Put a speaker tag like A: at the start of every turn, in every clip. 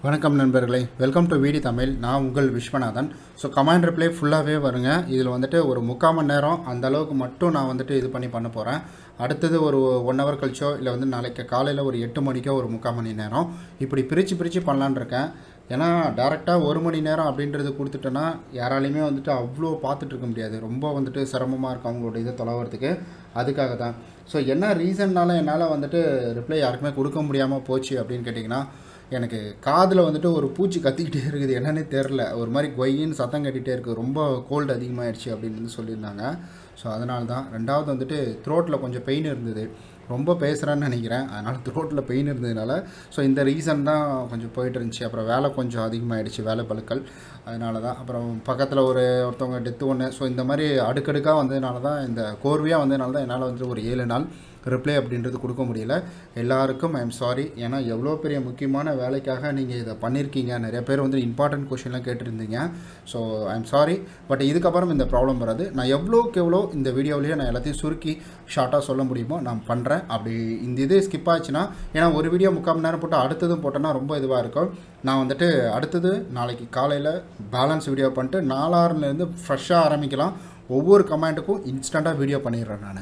A: வணக்கம் நண்பர்களே welcome to வீடி Tamil நான் உங்கள் விஸ்வநாதன் ஸோ கமாண்ட் ரிப்ளை ஃபுல்லாகவே வருங்க இதில் வந்துட்டு ஒரு முக்கால் மணி நேரம் அந்த அளவுக்கு மட்டும் நான் வந்துட்டு இது பண்ணி பண்ண போகிறேன் அடுத்தது ஒரு ஒன் ஹவர் கழிச்சோ இல்லை வந்து நாளைக்கு காலையில் ஒரு எட்டு மணிக்கோ ஒரு முக்கால் மணி நேரம் இப்படி பிரித்து பிரித்து பண்ணலான்னு இருக்கேன் ஏன்னா டேரெக்டாக ஒரு மணி நேரம் அப்படின்றது கொடுத்துட்டேன்னா யாராலையுமே வந்துட்டு அவ்வளோ பார்த்துட்டு இருக்க முடியாது ரொம்ப வந்துட்டு சிரமமாக இருக்கும் அவங்களோட இதை தொலைவறதுக்கு அதுக்காக தான் ஸோ என்ன ரீசன்னால என்னால் வந்துட்டு ரிப்ளை யாருக்குமே கொடுக்க முடியாமல் போச்சு அப்படின்னு கேட்டிங்கன்னா எனக்கு காதில் வந்துட்டு ஒரு பூச்சி கத்திக்கிட்டே இருக்குது என்னன்னே தெரில ஒரு மாதிரி கொய்யின்னு சத்தம் கட்டிகிட்டே இருக்குது ரொம்ப கோல்டு அதிகமாகிடுச்சு அப்படின்னு வந்து சொல்லியிருந்தாங்க ஸோ அதனால தான் ரெண்டாவது வந்துட்டு த்ரோட்டில் கொஞ்சம் பெயின் இருந்தது ரொம்ப பேசுகிறேன்னு நினைக்கிறேன் அதனால் த்ரோட்டில் பெயின் இருந்ததுனால ஸோ இந்த ரீசன் தான் கொஞ்சம் போயிட்டு இருந்துச்சு அப்புறம் வேலை கொஞ்சம் அதிகமாகிடுச்சு வேலை பழுக்கள் அதனால தான் அப்புறம் பக்கத்தில் ஒரு ஒருத்தவங்க டெத்து ஒன்று ஸோ இந்த மாதிரி அடுக்கடுக்காக வந்ததுனால தான் இந்த கோர்வையாக வந்ததுனால தான் என்னால் வந்துட்டு ஒரு ஏழு நாள் ரிப்ளை அப்படின்றது கொடுக்க முடியல எல்லாருக்கும் ஐ எம் சாரி ஏன்னா எவ்வளோ பெரிய முக்கியமான வேலைக்காக நீங்கள் இதை பண்ணியிருக்கீங்க நிறைய பேர் வந்து இம்பார்ட்டன்ட் கொஷின்லாம் கேட்டிருந்தீங்க so I am sorry but இதுக்கப்புறம் இந்த ப்ராப்ளம் வராது நான் எவ்வளோக்கு எவ்வளோ இந்த வீடியோவிலேயே நான் எல்லாத்தையும் சுருக்கி ஷார்ட்டாக சொல்ல முடியுமோ நான் பண்ணுறேன் அப்படி இந்த இது ஸ்கிப் ஆச்சுன்னா ஏன்னா ஒரு வீடியோ முக்கால் மணி நேரம் போட்டு அடுத்ததும் போட்டோன்னா ரொம்ப இதுவாக இருக்கும் நான் வந்துட்டு அடுத்தது நாளைக்கு காலையில் பேலன்ஸ் வீடியோ பண்ணிட்டு நாலாறுலேருந்து ஃப்ரெஷ்ஷாக ஆரம்பிக்கலாம் ஒவ்வொரு கமெண்ட்டுக்கும் இன்ஸ்டண்ட்டாக வீடியோ பண்ணிடுறேன் நான்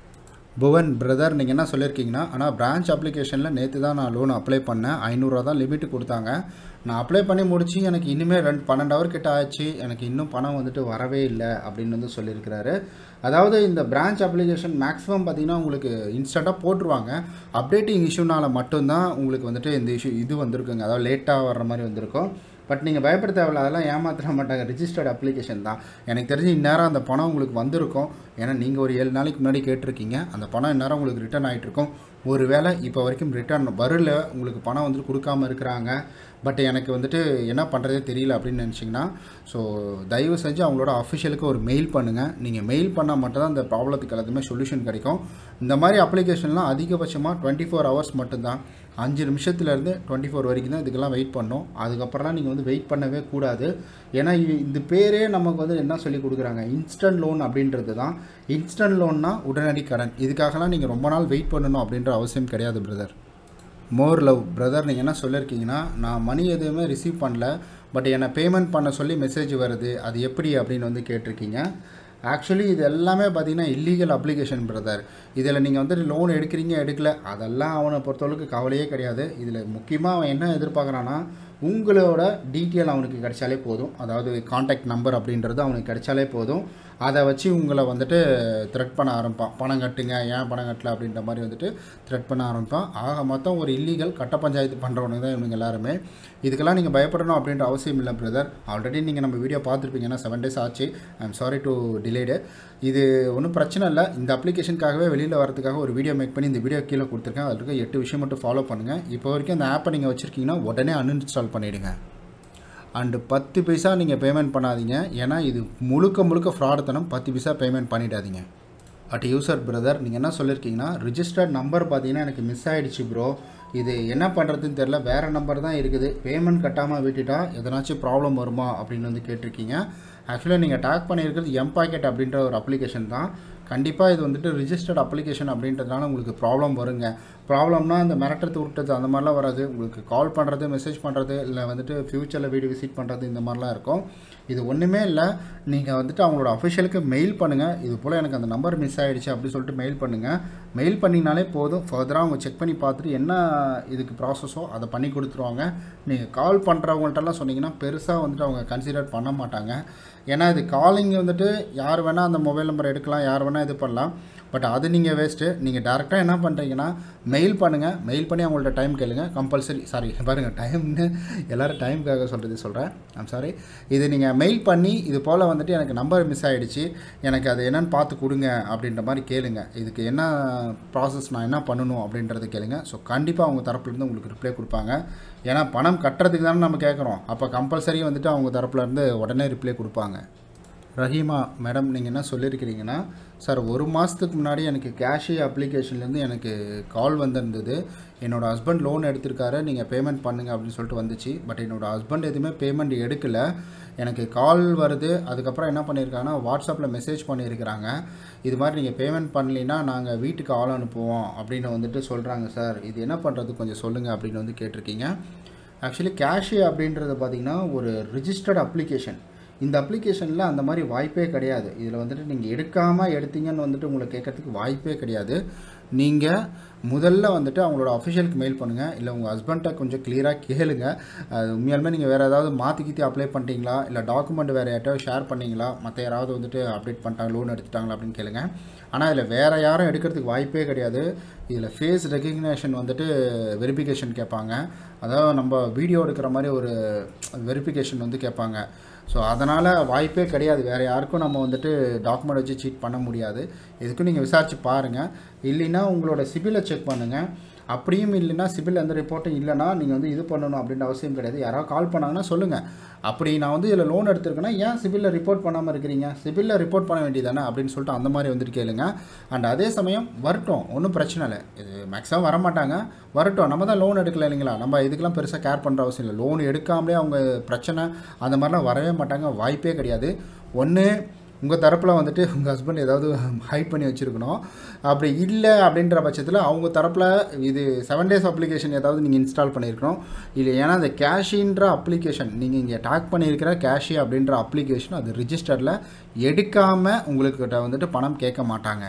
A: புவன் பிரதர் நீங்கள் என்ன சொல்லியிருக்கீங்கன்னா ஆனால் பிரான்ச் அப்ளிகேஷனில் நேற்று தான் நான் லோன் அப்ளை பண்ணேன் ஐநூறுரூவா தான் லிமிட்டு கொடுத்தாங்க நான் அப்ளை பண்ணி முடிச்சு எனக்கு இனிமேல் ரெண்டு பன்னெண்டு ஹவர் கிட்ட ஆச்சு எனக்கு இன்னும் பணம் வந்துட்டு வரவே இல்லை அப்படின்னு வந்து சொல்லியிருக்கிறாரு அதாவது இந்த பிரான்ச் அப்ளிகேஷன் மேக்ஸிமம் பார்த்தீங்கன்னா உங்களுக்கு இன்ஸ்டண்ட்டாக போட்டுருவாங்க அப்டேட்டிங் இஷ்யூனால மட்டும்தான் உங்களுக்கு வந்துட்டு இந்த இஷ்யூ இது வந்திருக்குங்க அதாவது லேட்டாக வர்ற மாதிரி வந்திருக்கும் பட் நீங்கள் பயப்பட தேவையில்ல அதெல்லாம் ஏமாற்ற மாட்டாங்க ரிஜிஸ்டர்ட் அப்ளிகேஷன் தான் எனக்கு தெரிஞ்சு இந்நேரம் அந்த பணம் உங்களுக்கு வந்திருக்கும் ஏன்னா நீங்கள் ஒரு ஏழு நாளைக்கு முன்னாடி கேட்டிருக்கீங்க அந்த பணம் இந்நேரம் உங்களுக்கு ரிட்டர்ன் ஆகிட்டு இருக்கும் ஒரு வேளை இப்போ வரைக்கும் ரிட்டர்ன் வரல உங்களுக்கு பணம் வந்துட்டு கொடுக்காம இருக்கிறாங்க பட் எனக்கு வந்துட்டு என்ன பண்ணுறதே தெரியல அப்படின்னு நினச்சிங்கன்னா ஸோ தயவு செஞ்சு அவங்களோட அஃபிஷியலுக்கு ஒரு மெயில் பண்ணுங்கள் நீங்கள் மெயில் பண்ணால் மட்டும்தான் இந்த ப்ராப்ளத்துக்கு எல்லாத்துமே சொல்யூஷன் கிடைக்கும் இந்த மாதிரி அப்ளிகேஷன்லாம் அதிகபட்சமாக டுவெண்ட்டி ஃபோர் ஹவர்ஸ் மட்டும்தான் அஞ்சு நிமிஷத்துலேருந்து டுவெண்ட்டி ஃபோர் வரைக்கும் தான் இதுக்கெல்லாம் வெயிட் பண்ணணும் அதுக்கப்புறம்லாம் நீங்கள் வந்து வெயிட் பண்ணவே கூடாது ஏன்னா இ- இந்த பேரே நமக்கு வந்து என்ன சொல்லி கொடுக்குறாங்க இன்ஸ்டன்ட் லோன் அப்படின்றது தான் இன்ஸ்டன்ட் லோன்னா உடனடி கடன் இதுக்காகலாம் நீங்கள் ரொம்ப நாள் வெயிட் பண்ணணும் அப்படின்ற அவசியம் கிடையாது பிரதர் மோர் லவ் பிரதர் நீங்கள் என்ன சொல்லியிருக்கீங்கன்னா நான் மணி எதுவுமே ரிசீவ் பண்ணல பட் என்னை பேமெண்ட் பண்ண சொல்லி மெசேஜ் வருது அது எப்படி அப்படின்னு வந்து கேட்டிருக்கீங்க ஆக்சுவலி இது எல்லாமே பார்த்தீங்கன்னா இல்லீகல் அப்ளிகேஷன் பிரதர் இதில் நீங்கள் வந்துட்டு லோன் எடுக்கிறீங்க எடுக்கல அதெல்லாம் அவனை பொறுத்தளவுக்கு கவலையே கிடையாது இதில் முக்கியமாக அவன் என்ன எதிர்பார்க்குறான்னா உங்களோட டீட்டெயில் அவனுக்கு கிடைச்சாலே போதும் அதாவது காண்டாக்ட் நம்பர் அப்படின்றது அவனுக்கு கிடைச்சாலே போதும் அதை வச்சு உங்களை வந்துட்டு த்ரெட் பண்ண ஆரம்பிப்பான் பணம் கட்டுங்க ஏன் பணம் கட்டல அப்படின்ற மாதிரி வந்துட்டு த்ரெட் பண்ண ஆரம்பிப்பான் ஆக மொத்தம் ஒரு இல்லீகல் கட்ட பஞ்சாயத்து பண்ணுறவனுங்க தான் இவனுங்க எல்லாருமே இதுக்கெல்லாம் நீங்கள் பயப்படணும் அப்படின்ற அவசியம் இல்லை பிரதர் ஆல்ரெடி நீங்கள் நம்ம வீடியோ பார்த்துருப்பீங்க ஏன்னா செவன் டேஸ் ஆச்சு I am sorry to delayed இது ஒன்றும் பிரச்சனை இல்லை இந்த அப்ளிகேஷனுக்காகவே வெளியில் வரதுக்காக ஒரு வீடியோ மேக் பண்ணி இந்த வீடியோ கீழே கொடுத்துருக்கேன் அதில் இருக்க எட்டு விஷயம் மட்டும் ஃபாலோ பண்ணுங்கள் இப்போ வரைக்கும் அந்த ஆப்பை நீங்கள் வச்சுருக்கீங்கன்னா உடனே அன்இன்ஸ்டால் பண்ணிவிடுங்க அண்டு பத்து பைசா நீங்கள் பேமெண்ட் பண்ணாதீங்க ஏன்னா இது முழுக்க முழுக்க ஃப்ராடுத்தனம் பத்து பைசா பேமெண்ட் பண்ணிடாதீங்க அட் யூசர் பிரதர் நீங்கள் என்ன சொல்லியிருக்கீங்கன்னா ரிஜிஸ்டர்ட் நம்பர் பார்த்தீங்கன்னா எனக்கு மிஸ் ஆகிடுச்சு ப்ரோ இது என்ன பண்ணுறதுன்னு தெரில வேறு நம்பர் தான் இருக்குது பேமெண்ட் கட்டாமல் விட்டுட்டா எதனாச்சும் ப்ராப்ளம் வருமா அப்படின்னு வந்து கேட்டிருக்கீங்க ஆக்சுவலாக நீங்கள் டேக் பண்ணியிருக்கிறது எம் பாக்கெட் அப்படின்ற ஒரு அப்ளிகேஷன் தான் கண்டிப்பாக இது வந்துட்டு ரிஜிஸ்டர்ட் அப்ளிகேஷன் அப்படின்றதுனால உங்களுக்கு ப்ராப்ளம் வருங்க ப்ராப்ளம்னா இந்த மிரட்டுறது உருட்டுறது அந்த மாதிரிலாம் வராது உங்களுக்கு கால் பண்ணுறது மெசேஜ் பண்ணுறது இல்லை வந்துட்டு ஃப்யூச்சரில் வீடியோ விசிட் பண்ணுறது இந்த மாதிரிலாம் இருக்கும் இது ஒன்றுமே இல்லை நீங்கள் வந்துட்டு அவங்களோட அஃபிஷியலுக்கு மெயில் பண்ணுங்கள் இது போல் எனக்கு அந்த நம்பர் மிஸ் ஆகிடுச்சு அப்படின்னு சொல்லிட்டு மெயில் பண்ணுங்கள் மெயில் பண்ணிங்கனாலே போதும் ஃபர்தராக அவங்க செக் பண்ணி பார்த்துட்டு என்ன இதுக்கு ப்ராசஸோ அதை பண்ணி கொடுத்துருவாங்க நீங்கள் கால் பண்ணுறவங்கள்ட்டலாம் சொன்னீங்கன்னா பெருசாக வந்துட்டு அவங்க கன்சிடர் பண்ண மாட்டாங்க ஏன்னா இது காலிங் வந்துட்டு யார் வேணால் அந்த மொபைல் நம்பர் எடுக்கலாம் யார் வேணால் இது பண்ணலாம் பட் அது நீங்கள் வேஸ்ட்டு நீங்கள் டேரெக்டாக என்ன பண்ணுறீங்கன்னா மெயில் பண்ணுங்கள் மெயில் பண்ணி அவங்கள்ட்ட டைம் கேளுங்க கம்பல்சரி சாரி பாருங்கள் டைம்னு எல்லோரும் டைமுக்காக சொல்கிறது சொல்கிறேன் ஐம் சாரி இது நீங்கள் மெயில் பண்ணி இது போல் வந்துட்டு எனக்கு நம்பர் மிஸ் ஆகிடுச்சு எனக்கு அது என்னன்னு பார்த்து கொடுங்க அப்படின்ற மாதிரி கேளுங்க இதுக்கு என்ன ப்ராசஸ் நான் என்ன பண்ணணும் அப்படின்றத கேளுங்க ஸோ கண்டிப்பாக அவங்க தரப்புலேருந்து உங்களுக்கு ரிப்ளை கொடுப்பாங்க ஏன்னா பணம் கட்டுறதுக்கு தானே நம்ம கேட்குறோம் அப்போ கம்பல்சரி வந்துட்டு அவங்க தரப்புலேருந்து உடனே ரிப்ளை கொடுப்பாங்க ரஹீமா மேடம் நீங்கள் என்ன சொல்லியிருக்கிறீங்கன்னா சார் ஒரு மாதத்துக்கு முன்னாடி எனக்கு கேஷி அப்ளிகேஷன்லேருந்து எனக்கு கால் வந்திருந்தது என்னோடய ஹஸ்பண்ட் லோன் எடுத்திருக்காரு நீங்கள் பேமெண்ட் பண்ணுங்கள் அப்படின்னு சொல்லிட்டு வந்துச்சு பட் என்னோடய ஹஸ்பண்ட் எதுவுமே பேமெண்ட் எடுக்கலை எனக்கு கால் வருது அதுக்கப்புறம் என்ன பண்ணியிருக்காங்கன்னா வாட்ஸ்அப்பில் மெசேஜ் பண்ணியிருக்கிறாங்க இது மாதிரி நீங்கள் பேமெண்ட் பண்ணலைன்னா நாங்கள் வீட்டுக்கு ஆள் அனுப்புவோம் அப்படின்னு வந்துட்டு சொல்கிறாங்க சார் இது என்ன பண்ணுறது கொஞ்சம் சொல்லுங்கள் அப்படின்னு வந்து கேட்டிருக்கீங்க ஆக்சுவலி கேஷி அப்படின்றது பார்த்திங்கன்னா ஒரு ரிஜிஸ்டர்ட் அப்ளிகேஷன் இந்த அப்ளிகேஷனில் அந்த மாதிரி வாய்ப்பே கிடையாது இதில் வந்துட்டு நீங்கள் எடுக்காமல் எடுத்தீங்கன்னு வந்துட்டு உங்களை கேட்கறதுக்கு வாய்ப்பே கிடையாது நீங்கள் முதல்ல வந்துட்டு அவங்களோட அஃபிஷியலுக்கு மெயில் பண்ணுங்கள் இல்லை உங்கள் ஹஸ்பண்ட்டை கொஞ்சம் கிளியராக கேளுங்க அது உண்மையாலுமே நீங்கள் வேறு ஏதாவது மாற்றி கீத்தி அப்ளை பண்ணிட்டீங்களா இல்லை டாக்குமெண்ட் வேறு யார்ட்டாவது ஷேர் பண்ணீங்களா மற்ற யாராவது வந்துட்டு அப்டேட் பண்ணிட்டாங்க லோன் எடுத்துட்டாங்களா அப்படின்னு கேளுங்க ஆனால் இதில் வேறு யாரும் எடுக்கிறதுக்கு வாய்ப்பே கிடையாது இதில் ஃபேஸ் ரெகக்னேஷன் வந்துட்டு வெரிஃபிகேஷன் கேட்பாங்க அதாவது நம்ம வீடியோ எடுக்கிற மாதிரி ஒரு வெரிஃபிகேஷன் வந்து கேட்பாங்க ஸோ அதனால் வாய்ப்பே கிடையாது வேறு யாருக்கும் நம்ம வந்துட்டு டாக்குமெண்ட் வச்சு சீட் பண்ண முடியாது இதுக்கும் நீங்கள் விசாரித்து பாருங்கள் இல்லைன்னா உங்களோட சிபிலை செக் பண்ணுங்கள் அப்படியும் இல்லைன்னா சிபில் எந்த ரிப்போர்ட்டும் இல்லைன்னா நீங்கள் வந்து இது பண்ணணும் அப்படின்ற அவசியம் கிடையாது யாராவது கால் பண்ணாங்கன்னா சொல்லுங்கள் அப்படி நான் வந்து இதில் லோன் எடுத்திருக்கேன்னா ஏன் சிபிலில் ரிப்போர்ட் பண்ணாமல் இருக்கிறீங்க சிபிலில் ரிப்போர்ட் பண்ண வேண்டியதானே அப்படின்னு சொல்லிட்டு அந்த மாதிரி வந்துட்டு கேளுங்க அண்ட் அதே சமயம் வரட்டும் ஒன்றும் பிரச்சனை இல்லை இது மேக்ஸிமம் வரமாட்டாங்க வரட்டும் நம்ம தான் லோன் எடுக்கல இல்லைங்களா நம்ம இதுக்கெல்லாம் பெருசாக கேர் பண்ணுற அவசியம் இல்லை லோன் எடுக்காமலே அவங்க பிரச்சனை அந்த மாதிரிலாம் வரவே மாட்டாங்க வாய்ப்பே கிடையாது ஒன்று உங்கள் தரப்பில் வந்துட்டு உங்கள் ஹஸ்பண்ட் ஏதாவது ஹைட் பண்ணி வச்சுருக்கணும் அப்படி இல்லை அப்படின்ற பட்சத்தில் அவங்க தரப்பில் இது செவன் டேஸ் அப்ளிகேஷன் ஏதாவது நீங்கள் இன்ஸ்டால் பண்ணியிருக்கணும் இல்லை ஏன்னா அந்த கேஷின்ற அப்ளிகேஷன் நீங்கள் இங்கே டேக் பண்ணியிருக்கிற கேஷி அப்படின்ற அப்ளிகேஷன் அது ரிஜிஸ்டரில் எடுக்காமல் உங்களுக்கிட்ட வந்துட்டு பணம் கேட்க மாட்டாங்க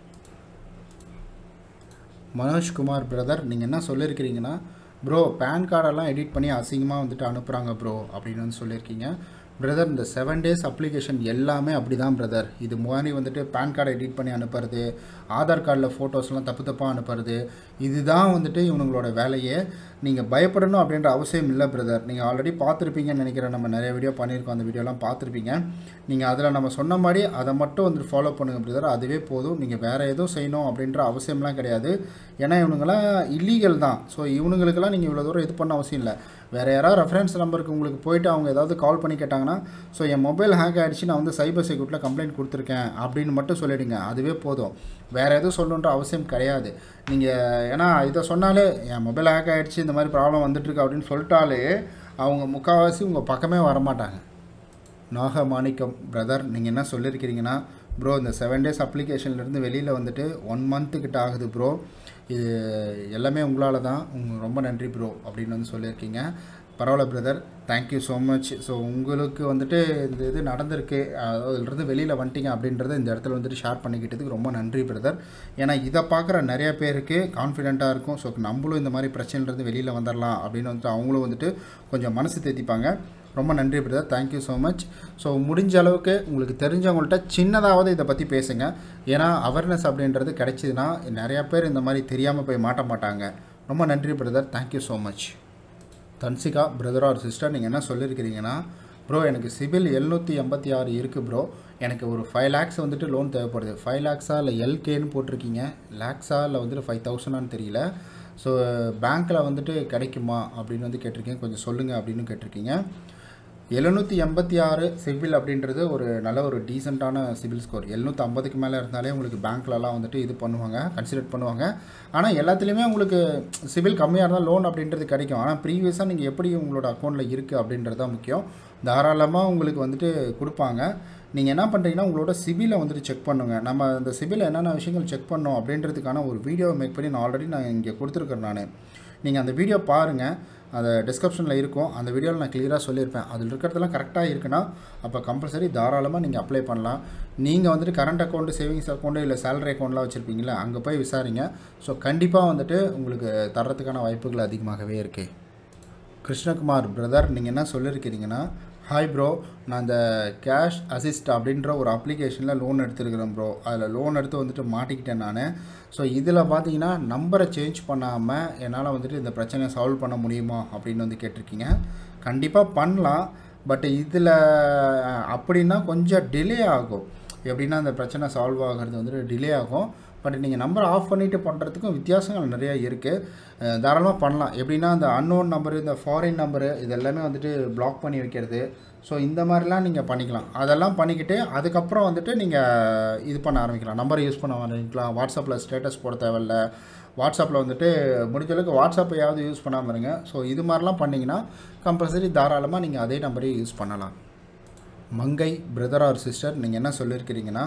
A: மனோஜ்குமார் பிரதர் நீங்கள் என்ன சொல்லியிருக்கிறீங்கன்னா ப்ரோ பேன் கார்டெல்லாம் எடிட் பண்ணி அசிங்கமாக வந்துட்டு அனுப்புகிறாங்க ப்ரோ அப்படின்னு வந்து சொல்லியிருக்கீங்க பிரதர் இந்த செவன் டேஸ் அப்ளிகேஷன் எல்லாமே அப்படி தான் பிரதர் இது மாதிரி வந்துட்டு பேன் கார்டை எடிட் பண்ணி அனுப்புறது ஆதார் கார்டில் ஃபோட்டோஸ்லாம் தப்பு தப்பாக அனுப்புறது இதுதான் வந்துட்டு இவனுங்களோட வேலையே நீங்கள் பயப்படணும் அப்படின்ற அவசியம் இல்லை பிரதர் நீங்கள் ஆல்ரெடி பார்த்துருப்பீங்கன்னு நினைக்கிறேன் நம்ம நிறைய வீடியோ பண்ணியிருக்கோம் அந்த வீடியோலாம் பார்த்துருப்பீங்க நீங்கள் அதில் நம்ம சொன்ன மாதிரி அதை மட்டும் வந்துட்டு ஃபாலோ பண்ணுங்கள் பிரதர் அதுவே போதும் நீங்கள் வேறு எதுவும் செய்யணும் அப்படின்ற அவசியம்லாம் கிடையாது ஏன்னா இவனுங்களாம் இல்லீகல் தான் ஸோ இவனுங்களுக்கெல்லாம் நீங்கள் இவ்வளோ தூரம் இது பண்ண அவசியம் இல்லை வேறு யாராவது ரெஃபரன்ஸ் நம்பருக்கு உங்களுக்கு போயிட்டு அவங்க ஏதாவது கால் பண்ணி கேட்டாங்கன்னா ஸோ என் மொபைல் ஹேக் ஆகிடுச்சு நான் வந்து சைபர் செக்யூரிட்டியில் கம்ப்ளைண்ட் கொடுத்துருக்கேன் அப்படின்னு மட்டும் சொல்லிடுங்க அதுவே போதும் வேறு எதுவும் சொல்லணுன்ற அவசியம் கிடையாது நீங்கள் ஏன்னா இதை சொன்னாலே என் மொபைல் ஹேக் ஆகிடுச்சு இந்த மாதிரி ப்ராப்ளம் வந்துட்டுருக்கு அப்படின்னு சொல்லிட்டாலே அவங்க முக்கால்வாசி உங்கள் பக்கமே வரமாட்டாங்க நாகமாணிக்கம் பிரதர் நீங்கள் என்ன சொல்லியிருக்கிறீங்கன்னா ப்ரோ இந்த செவன் டேஸ் அப்ளிகேஷன்லேருந்து வெளியில் வந்துட்டு ஒன் மந்த்து கிட்ட ஆகுது ப்ரோ இது எல்லாமே உங்களால் தான் உங்க ரொம்ப நன்றி ப்ரோ அப்படின்னு வந்து சொல்லியிருக்கீங்க பரவாயில்ல brother thank you so much so உங்களுக்கு வந்துட்டு இந்த இது நடந்திருக்கு அதிலிருந்து வெளியில் வந்துட்டீங்க அப்படின்றத இந்த இடத்துல வந்துட்டு ஷேர் பண்ணிக்கிட்டதுக்கு ரொம்ப நன்றி பிரதர் ஏன்னா இதை பார்க்குற நிறைய பேருக்கு கான்ஃபிடெண்ட்டாக இருக்கும் ஸோ நம்மளும் இந்த மாதிரி பிரச்சனைலேருந்து வெளியில் வந்துடலாம் அப்படின்னு வந்துட்டு அவங்களும் வந்துட்டு கொஞ்சம் மனசு தேத்திப்பாங்க ரொம்ப நன்றி brother thank you so much so முடிஞ்ச அளவுக்கு உங்களுக்கு தெரிஞ்சவங்கள்ட்ட சின்னதாவது இதை பற்றி பேசுங்க ஏன்னா அவேர்னஸ் அப்படின்றது கிடைச்சிதுன்னா நிறையா பேர் இந்த மாதிரி தெரியாமல் போய் மாட்ட மாட்டாங்க ரொம்ப நன்றி brother thank you so much Dhanshika brother or sister நீங்கள் என்ன சொல்லியிருக்கிறீங்கன்னா ப்ரோ எனக்கு சிபில் எழுநூற்றி எண்பத்தி ஆறு இருக்குது ப்ரோ எனக்கு ஒரு ஃபைவ் லேக்ஸ் வந்துட்டு லோன் தேவைப்படுது ஃபைவ் லேக்ஸா இல்லை எல்கேன்னு போட்டிருக்கீங்க லேக்ஸா இல்லை வந்துட்டு ஃபைவ் தௌசண்டான்னு தெரியல ஸோ பேங்க்கில் வந்துட்டு கிடைக்குமா அப்படின்னு வந்து கேட்டிருக்கீங்க கொஞ்சம் சொல்லுங்கள் அப்படின்னு கேட்டிருக்கீங்க எழுநூற்றி எண்பத்தி ஆறு சிபில் அப்படின்றது ஒரு நல்ல ஒரு டீசெண்டான சிபில் ஸ்கோர் எழுநூற்றி ஐம்பதுக்கு மேலே இருந்தாலே உங்களுக்கு பேங்க்லலாம் வந்துட்டு இது பண்ணுவாங்க கன்சிடர் பண்ணுவாங்க ஆனால் எல்லாத்துலேயுமே உங்களுக்கு சிபில் கம்மியாக இருந்தால் லோன் அப்படின்றது கிடைக்கும் ஆனால் ப்ரீவியஸாக நீங்கள் எப்படி உங்களோட அக்கௌண்ட்டில் இருக்குது அப்படின்றது தான் முக்கியம் தாராளமாக உங்களுக்கு வந்துட்டு கொடுப்பாங்க நீங்கள் என்ன பண்ணுறீங்கன்னா உங்களோட சிபிலை வந்துட்டு செக் பண்ணுங்கள் நம்ம அந்த சிபில் என்னென்ன விஷயங்கள் செக் பண்ணோம் அப்படின்றதுக்கான ஒரு வீடியோ மேக் பண்ணி நான் ஆல்ரெடி நான் இங்கே கொடுத்துருக்கேன் நான் நீங்கள் அந்த வீடியோ பாருங்கள் அதை டிஸ்கிரிப்ஷனில் இருக்கும் அந்த வீடியோவில் நான் கிளியராக சொல்லியிருப்பேன் அதில் இருக்கிறதெல்லாம் கரெக்டாக இருக்குன்னா அப்போ கம்பல்சரி தாராளமாக நீங்கள் அப்ளை பண்ணலாம் நீங்கள் வந்துட்டு கரண்ட் அக்கௌண்ட்டு சேவிங்ஸ் அக்கௌண்ட்டு இல்லை சேலரி அக்கௌண்ட்லாம் வச்சுருப்பீங்களா அங்கே போய் விசாரிங்க ஸோ கண்டிப்பாக வந்துட்டு உங்களுக்கு தர்றதுக்கான வாய்ப்புகள் அதிகமாகவே இருக்குது கிருஷ்ணகுமார் பிரதர் நீங்கள் என்ன சொல்லியிருக்கிறீங்கன்னா ஹாய் ப்ரோ நான் இந்த கேஷ் அசிஸ்ட் அப்படின்ற ஒரு அப்ளிகேஷனில் லோன் எடுத்துருக்கிறேன் ப்ரோ அதில் லோன் எடுத்து வந்துட்டு மாட்டிக்கிட்டேன் நான் ஸோ இதில் பார்த்தீங்கன்னா நம்பரை சேஞ்ச் பண்ணாமல் என்னால் வந்துட்டு இந்த பிரச்சனையை சால்வ் பண்ண முடியுமா அப்படின்னு வந்து கேட்டிருக்கீங்க கண்டிப்பாக பண்ணலாம் பட் இதில் அப்படின்னா கொஞ்சம் டிலே ஆகும் எப்படின்னா அந்த பிரச்சனை சால்வ் ஆகிறது வந்துட்டு டிலே ஆகும் பட் நீங்கள் நம்பர் ஆஃப் பண்ணிவிட்டு பண்ணுறதுக்கும் வித்தியாசங்கள் நிறையா இருக்குது தாராளமாக பண்ணலாம் எப்படின்னா அந்த அன்னோன் நம்பரு இந்த ஃபாரின் நம்பரு இது எல்லாமே வந்துட்டு பிளாக் பண்ணி வைக்கிறது ஸோ இந்த மாதிரிலாம் நீங்கள் பண்ணிக்கலாம் அதெல்லாம் பண்ணிக்கிட்டு அதுக்கப்புறம் வந்துட்டு நீங்கள் இது பண்ண ஆரம்பிக்கலாம் நம்பரை யூஸ் பண்ண ஆரம்பிக்கலாம் வாட்ஸ்அப்பில் ஸ்டேட்டஸ் போட தேவையில்ல வாட்ஸ்அப்பில் வந்துட்டு முடிஞ்ச அளவுக்கு வாட்ஸ்அப்பையாவது யூஸ் பண்ணாமல் இருங்க ஸோ இது மாதிரிலாம் பண்ணிங்கன்னா கம்பல்சரி தாராளமாக நீங்கள் அதே நம்பரையும் யூஸ் பண்ணலாம் மங்கை பிரதர் ஆர் சிஸ்டர் நீங்கள் என்ன சொல்லியிருக்கிறீங்கன்னா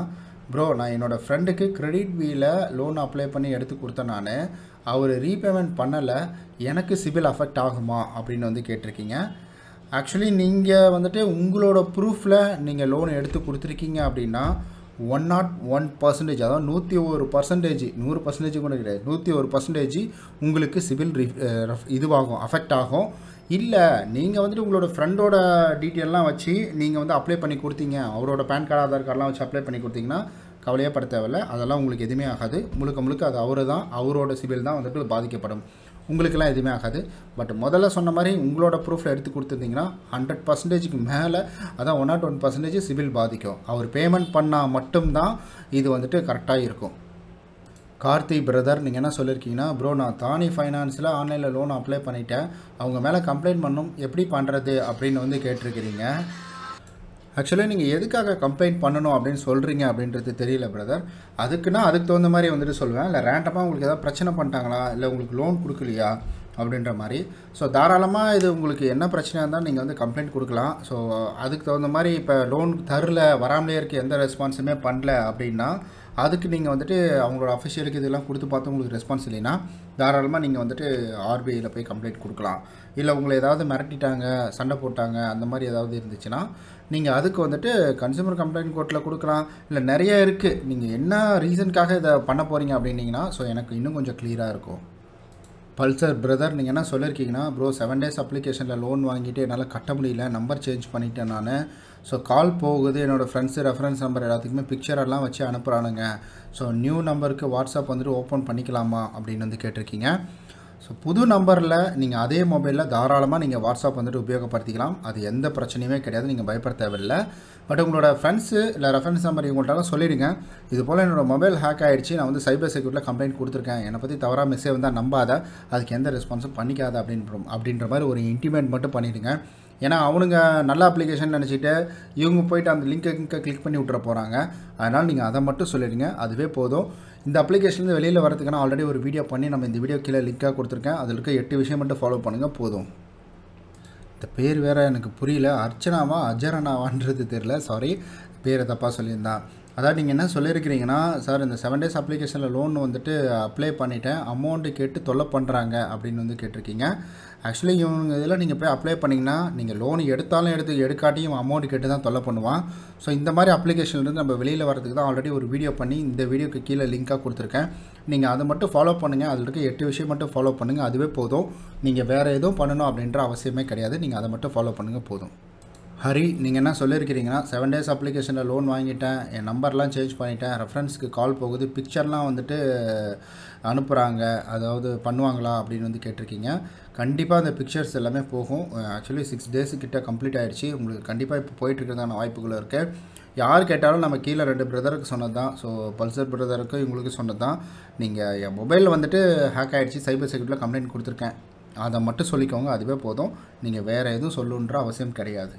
A: ப்ரோ நான் என்னோடய ஃப்ரெண்டுக்கு கிரெடிட் வீல லோன் அப்ளை பண்ணி எடுத்து கொடுத்தேன் நான் அவர் ரீபேமெண்ட் பண்ணலை எனக்கு சிபில் அஃபெக்ட் ஆகுமா அப்படின்னு வந்து கேட்டிருக்கீங்க ஆக்சுவலி நீங்கள் வந்துட்டு உங்களோட ப்ரூஃபில் நீங்கள் லோன் எடுத்து கொடுத்துருக்கீங்க அப்படின்னா ஒன் நாட் ஒன் பர்சன்டேஜ் அதாவது நூற்றி ஒரு பர்சன்டேஜ் நூறு பர்சன்டேஜ் கூட கிடையாது நூற்றி ஒரு பர்சன்டேஜ் உங்களுக்கு சிவில் ரி இதுவாகும் அஃபெக்ட் ஆகும் இல்லை நீங்கள் வந்துட்டு உங்களோட ஃப்ரெண்டோட டீட்டெயிலெலாம் வச்சு நீங்கள் வந்து அப்ளை பண்ணி கொடுத்தீங்க அவரோட பேன் கார்டு ஆதார் கார்டெலாம் வச்சு அப்ளை பண்ணி கொடுத்தீங்கன்னா கவலையே பட தேவையில்ல அதெல்லாம் உங்களுக்கு எதுவுமே ஆகாது முழுக்க முழுக்க அது அவரு தான் அவரோட சிவில் தான் வந்துட்டு பாதிக்கப்படும் உங்களுக்கெல்லாம் எதுவுமே ஆகாது பட் முதல்ல சொன்ன மாதிரி உங்களோட ப்ரூஃபில் எடுத்து கொடுத்துருந்தீங்கன்னா ஹண்ட்ரட் பர்சன்டேஜுக்கு மேலே அதான் one nought one percentage civil பாதிக்கும் அவர் பேமெண்ட் பண்ணால் மட்டும்தான் இது வந்துட்டு கரெக்டாக இருக்கும் கார்த்தி பிரதர் நீங்கள் என்ன சொல்லியிருக்கீங்கன்னா ப்ரோ நான் தானி ஃபைனான்ஸில் ஆன்லைனில் லோன் அப்ளை பண்ணிட்டேன் அவங்க மேலே கம்ப்ளைண்ட் பண்ணும் எப்படி பண்ணுறது அப்படின்னு வந்து கேட்டிருக்கிறீங்க ஆக்சுவலி நீங்கள் எதுக்காக கம்ப்ளைண்ட் பண்ணணும் அப்படின்னு சொல்கிறீங்க அப்படின்றது தெரியல பிரதர் அதுக்குன்னா அதுக்கு தகுந்த மாதிரி வந்துட்டு சொல்லுவேன் இல்லை ரேண்டமாக உங்களுக்கு ஏதாவது பிரச்சனை பண்ணிட்டாங்களா இல்லை உங்களுக்கு லோன் கொடுக்கலையா அப்படின்ற மாதிரி ஸோ தாராளமாக இது உங்களுக்கு என்ன பிரச்சனையாக இருந்தால் நீங்கள் வந்து கம்ப்ளைண்ட் கொடுக்கலாம் ஸோ அதுக்கு தகுந்த மாதிரி இப்போ லோன் தரல வராமலே இருக்க எந்த ரெஸ்பான்ஸுமே பண்ணல அப்படின்னா அதுக்கு நீங்கள் வந்துட்டு அவங்களோட அஃபிஷியலுக்கு இதெல்லாம் கொடுத்து பார்த்து உங்களுக்கு ரெஸ்பான்ஸ் இல்லைன்னா தாராளமாக நீங்கள் வந்துட்டு ஆர்பிஐயில் போய் கம்ப்ளைண்ட் கொடுக்கலாம் இல்லை உங்களை ஏதாவது மிரட்டிட்டாங்க சண்டை போட்டாங்க அந்த மாதிரி ஏதாவது இருந்துச்சுன்னா நீங்கள் அதுக்கு வந்துட்டு கன்சூமர் கம்ப்ளைண்ட் கோர்ட்டில் கொடுக்கலாம் இல்லை நிறைய இருக்குது நீங்கள் என்ன ரீசனுக்காக இதை பண்ண போகிறீங்க அப்படின்னீங்கன்னா ஸோ எனக்கு இன்னும் கொஞ்சம் கிளியராக இருக்கும் பல்சர் பிரதர் நீங்கள் என்ன சொல்லியிருக்கீங்கன்னா ப்ரோ செவன் டேஸ் அப்ளிகேஷனில் லோன் வாங்கிட்டு என்னால் கட்ட முடியல நம்பர் சேஞ்ச் பண்ணிட்டேன் நான் ஸோ கால் போகுது என்னோடய ஃப்ரெண்ட்ஸு ரெஃபரன்ஸ் நம்பர் எல்லாத்துக்குமே பிக்சர் எல்லாம் வச்சு அனுப்புகிறானுங்க ஸோ நியூ நம்பருக்கு வாட்ஸ்அப் வந்துட்டு ஓப்பன் பண்ணிக்கலாமா அப்படின்னு வந்து கேட்டிருக்கீங்க ஸோ புது நம்பரில் நீங்கள் அதே மொபைலில் தாராளமாக நீங்கள் வாட்ஸ்அப் வந்துட்டு உபயோகப்படுத்திக்கலாம் அது எந்த பிரச்சனையுமே கிடையாது நீங்கள் பயப்பட தேவையில்லை பட் உங்களோட ஃப்ரெண்ட்ஸு இல்லை ரெஃபரன்ஸ் நம்பர் இவங்கள்ட்ட சொல்லிடுங்க இது போல் என்னோட மொபைல் ஹேக் ஆகிடுச்சு நான் வந்து சைபர் செக்யூரிட்டியில் கம்ப்ளைண்ட் கொடுத்துருக்கேன் என்னை பற்றி தவறாக மெசேஜ் வந்தால் நம்பாத அதுக்கு எந்த ரெஸ்பான்ஸும் பண்ணிக்காத அப்படின்ற அப்படின்ற மாதிரி ஒரு இன்டிமேட் மட்டும் பண்ணிவிடுங்க ஏன்னா அவனுங்க நல்ல அப்ளிகேஷன் நினச்சிட்டு இவங்க போயிட்டு அந்த லிங்கை லிங்கை கிளிக் பண்ணி விட்ற போகிறாங்க அதனால் நீங்கள் அதை மட்டும் சொல்லிடுங்க அதுவே போதும் இந்த அப்ளிகேஷன்லேருந்து வெளியில் வரதுக்கான ஆல்ரெடி ஒரு வீடியோ பண்ணி நம்ம இந்த வீடியோ கீழே லிங்காக கொடுத்துருக்கேன் அதில் இருக்க எட்டு விஷயம் மட்டும் ஃபாலோ பண்ணுங்கள் போதும் இந்த பேர் வேறு எனக்கு புரியல அர்ச்சனாவா அஜரனாவான்றது தெரில சாரி பேரை தப்பாக சொல்லியிருந்தான் அதாவது நீங்கள் என்ன சொல்லியிருக்கிறீங்கன்னா சார் இந்த செவன் டேஸ் அப்ளிகேஷனில் லோன் வந்துட்டு அப்ளை பண்ணிட்டேன் அமௌண்ட்டு கேட்டு தொல்லை பண்ணுறாங்க அப்படின்னு வந்து கேட்டிருக்கீங்க ஆக்சுவலி இவங்க இதில் நீங்கள் போய் அப்ளை பண்ணிங்கன்னா நீங்கள் லோன் எடுத்தாலும் எடுத்து எடுக்காட்டியும் அமௌண்ட் கேட்டு தான் தொல்லை பண்ணுவான் ஸோ இந்த மாதிரி அப்ளிகேஷன்லேருந்து நம்ம வெளியில் வரதுக்கு தான் ஆல்ரெடி ஒரு வீடியோ பண்ணி இந்த வீடியோக்கு கீழே லிங்காக கொடுத்துருக்கேன் நீங்கள் அதை மட்டும் ஃபாலோ பண்ணுங்கள் அதில் இருக்க எட்டு விஷயம் மட்டும் ஃபாலோ பண்ணுங்கள் அதுவே போதும் நீங்கள் வேறு எதுவும் பண்ணணும் அப்படின்ற அவசியமே கிடையாது நீங்கள் அதை மட்டும் ஃபாலோ பண்ணுங்கள் போதும் ஹரி நீங்கள் என்ன சொல்லியிருக்கிறீங்கன்னா செவன் டேஸ் அப்ளிகேஷனில் லோன் வாங்கிட்டேன் என் நம்பர்லாம் சேஞ்ச் பண்ணிட்டேன் ரெஃபரன்ஸ்க்கு கால் போகுது பிக்சர்லாம் வந்துட்டு அனுப்புகிறாங்க அதாவது பண்ணுவாங்களா அப்படின்னு வந்து கேட்டிருக்கீங்க கண்டிப்பாக அந்த பிக்சர்ஸ் எல்லாமே போகும் ஆக்சுவலி சிக்ஸ் டேஸு கிட்ட கம்ப்ளீட் ஆகிடுச்சு உங்களுக்கு கண்டிப்பாக இப்போ போயிட்டுருக்கிறதான வாய்ப்புகள் இருக்குது யார் கேட்டாலும் நம்ம கீழே ரெண்டு பிரதருக்கு சொன்னது தான் ஸோ பல்சர் பிரதருக்கு இவங்களுக்கு சொன்னது தான் நீங்கள் என் மொபைலில் வந்துட்டு ஹேக் ஆகிடுச்சு சைபர் செக்யூரிட்டியில் கம்ப்ளைண்ட் கொடுத்துருக்கேன் அதை மட்டும் சொல்லிக்கோங்க அதுவே போதும் நீங்கள் வேறு எதுவும் சொல்லணுன்ற அவசியம் கிடையாது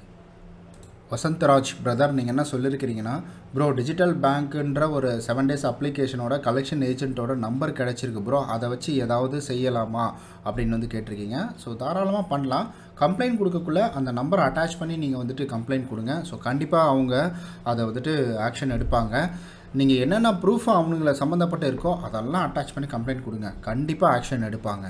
A: வசந்தராஜ் பிரதர் நீங்கள் என்ன சொல்லியிருக்கிறீங்கன்னா ப்ரோ டிஜிட்டல் பேங்க்குன்ற ஒரு செவன் டேஸ் அப்ளிகேஷனோட கலெக்ஷன் ஏஜென்ட்டோட நம்பர் கிடச்சிருக்கு ப்ரோ அதை வச்சு ஏதாவது செய்யலாமா அப்படின்னு வந்து கேட்டிருக்கீங்க ஸோ தாராளமாக பண்ணலாம் கம்ப்ளைண்ட் கொடுக்கக்குள்ள அந்த நம்பரை அட்டாச் பண்ணி நீங்கள் வந்துட்டு கம்ப்ளைண்ட் கொடுங்க ஸோ கண்டிப்பாக அவங்க அதை வந்துட்டு ஆக்ஷன் எடுப்பாங்க நீங்கள் என்னென்ன ப்ரூஃப் அவனுங்களை சம்மந்தப்பட்டு இருக்கோ அதெல்லாம் அட்டாச் பண்ணி கம்ப்ளைண்ட் கொடுங்க கண்டிப்பாக ஆக்ஷன் எடுப்பாங்க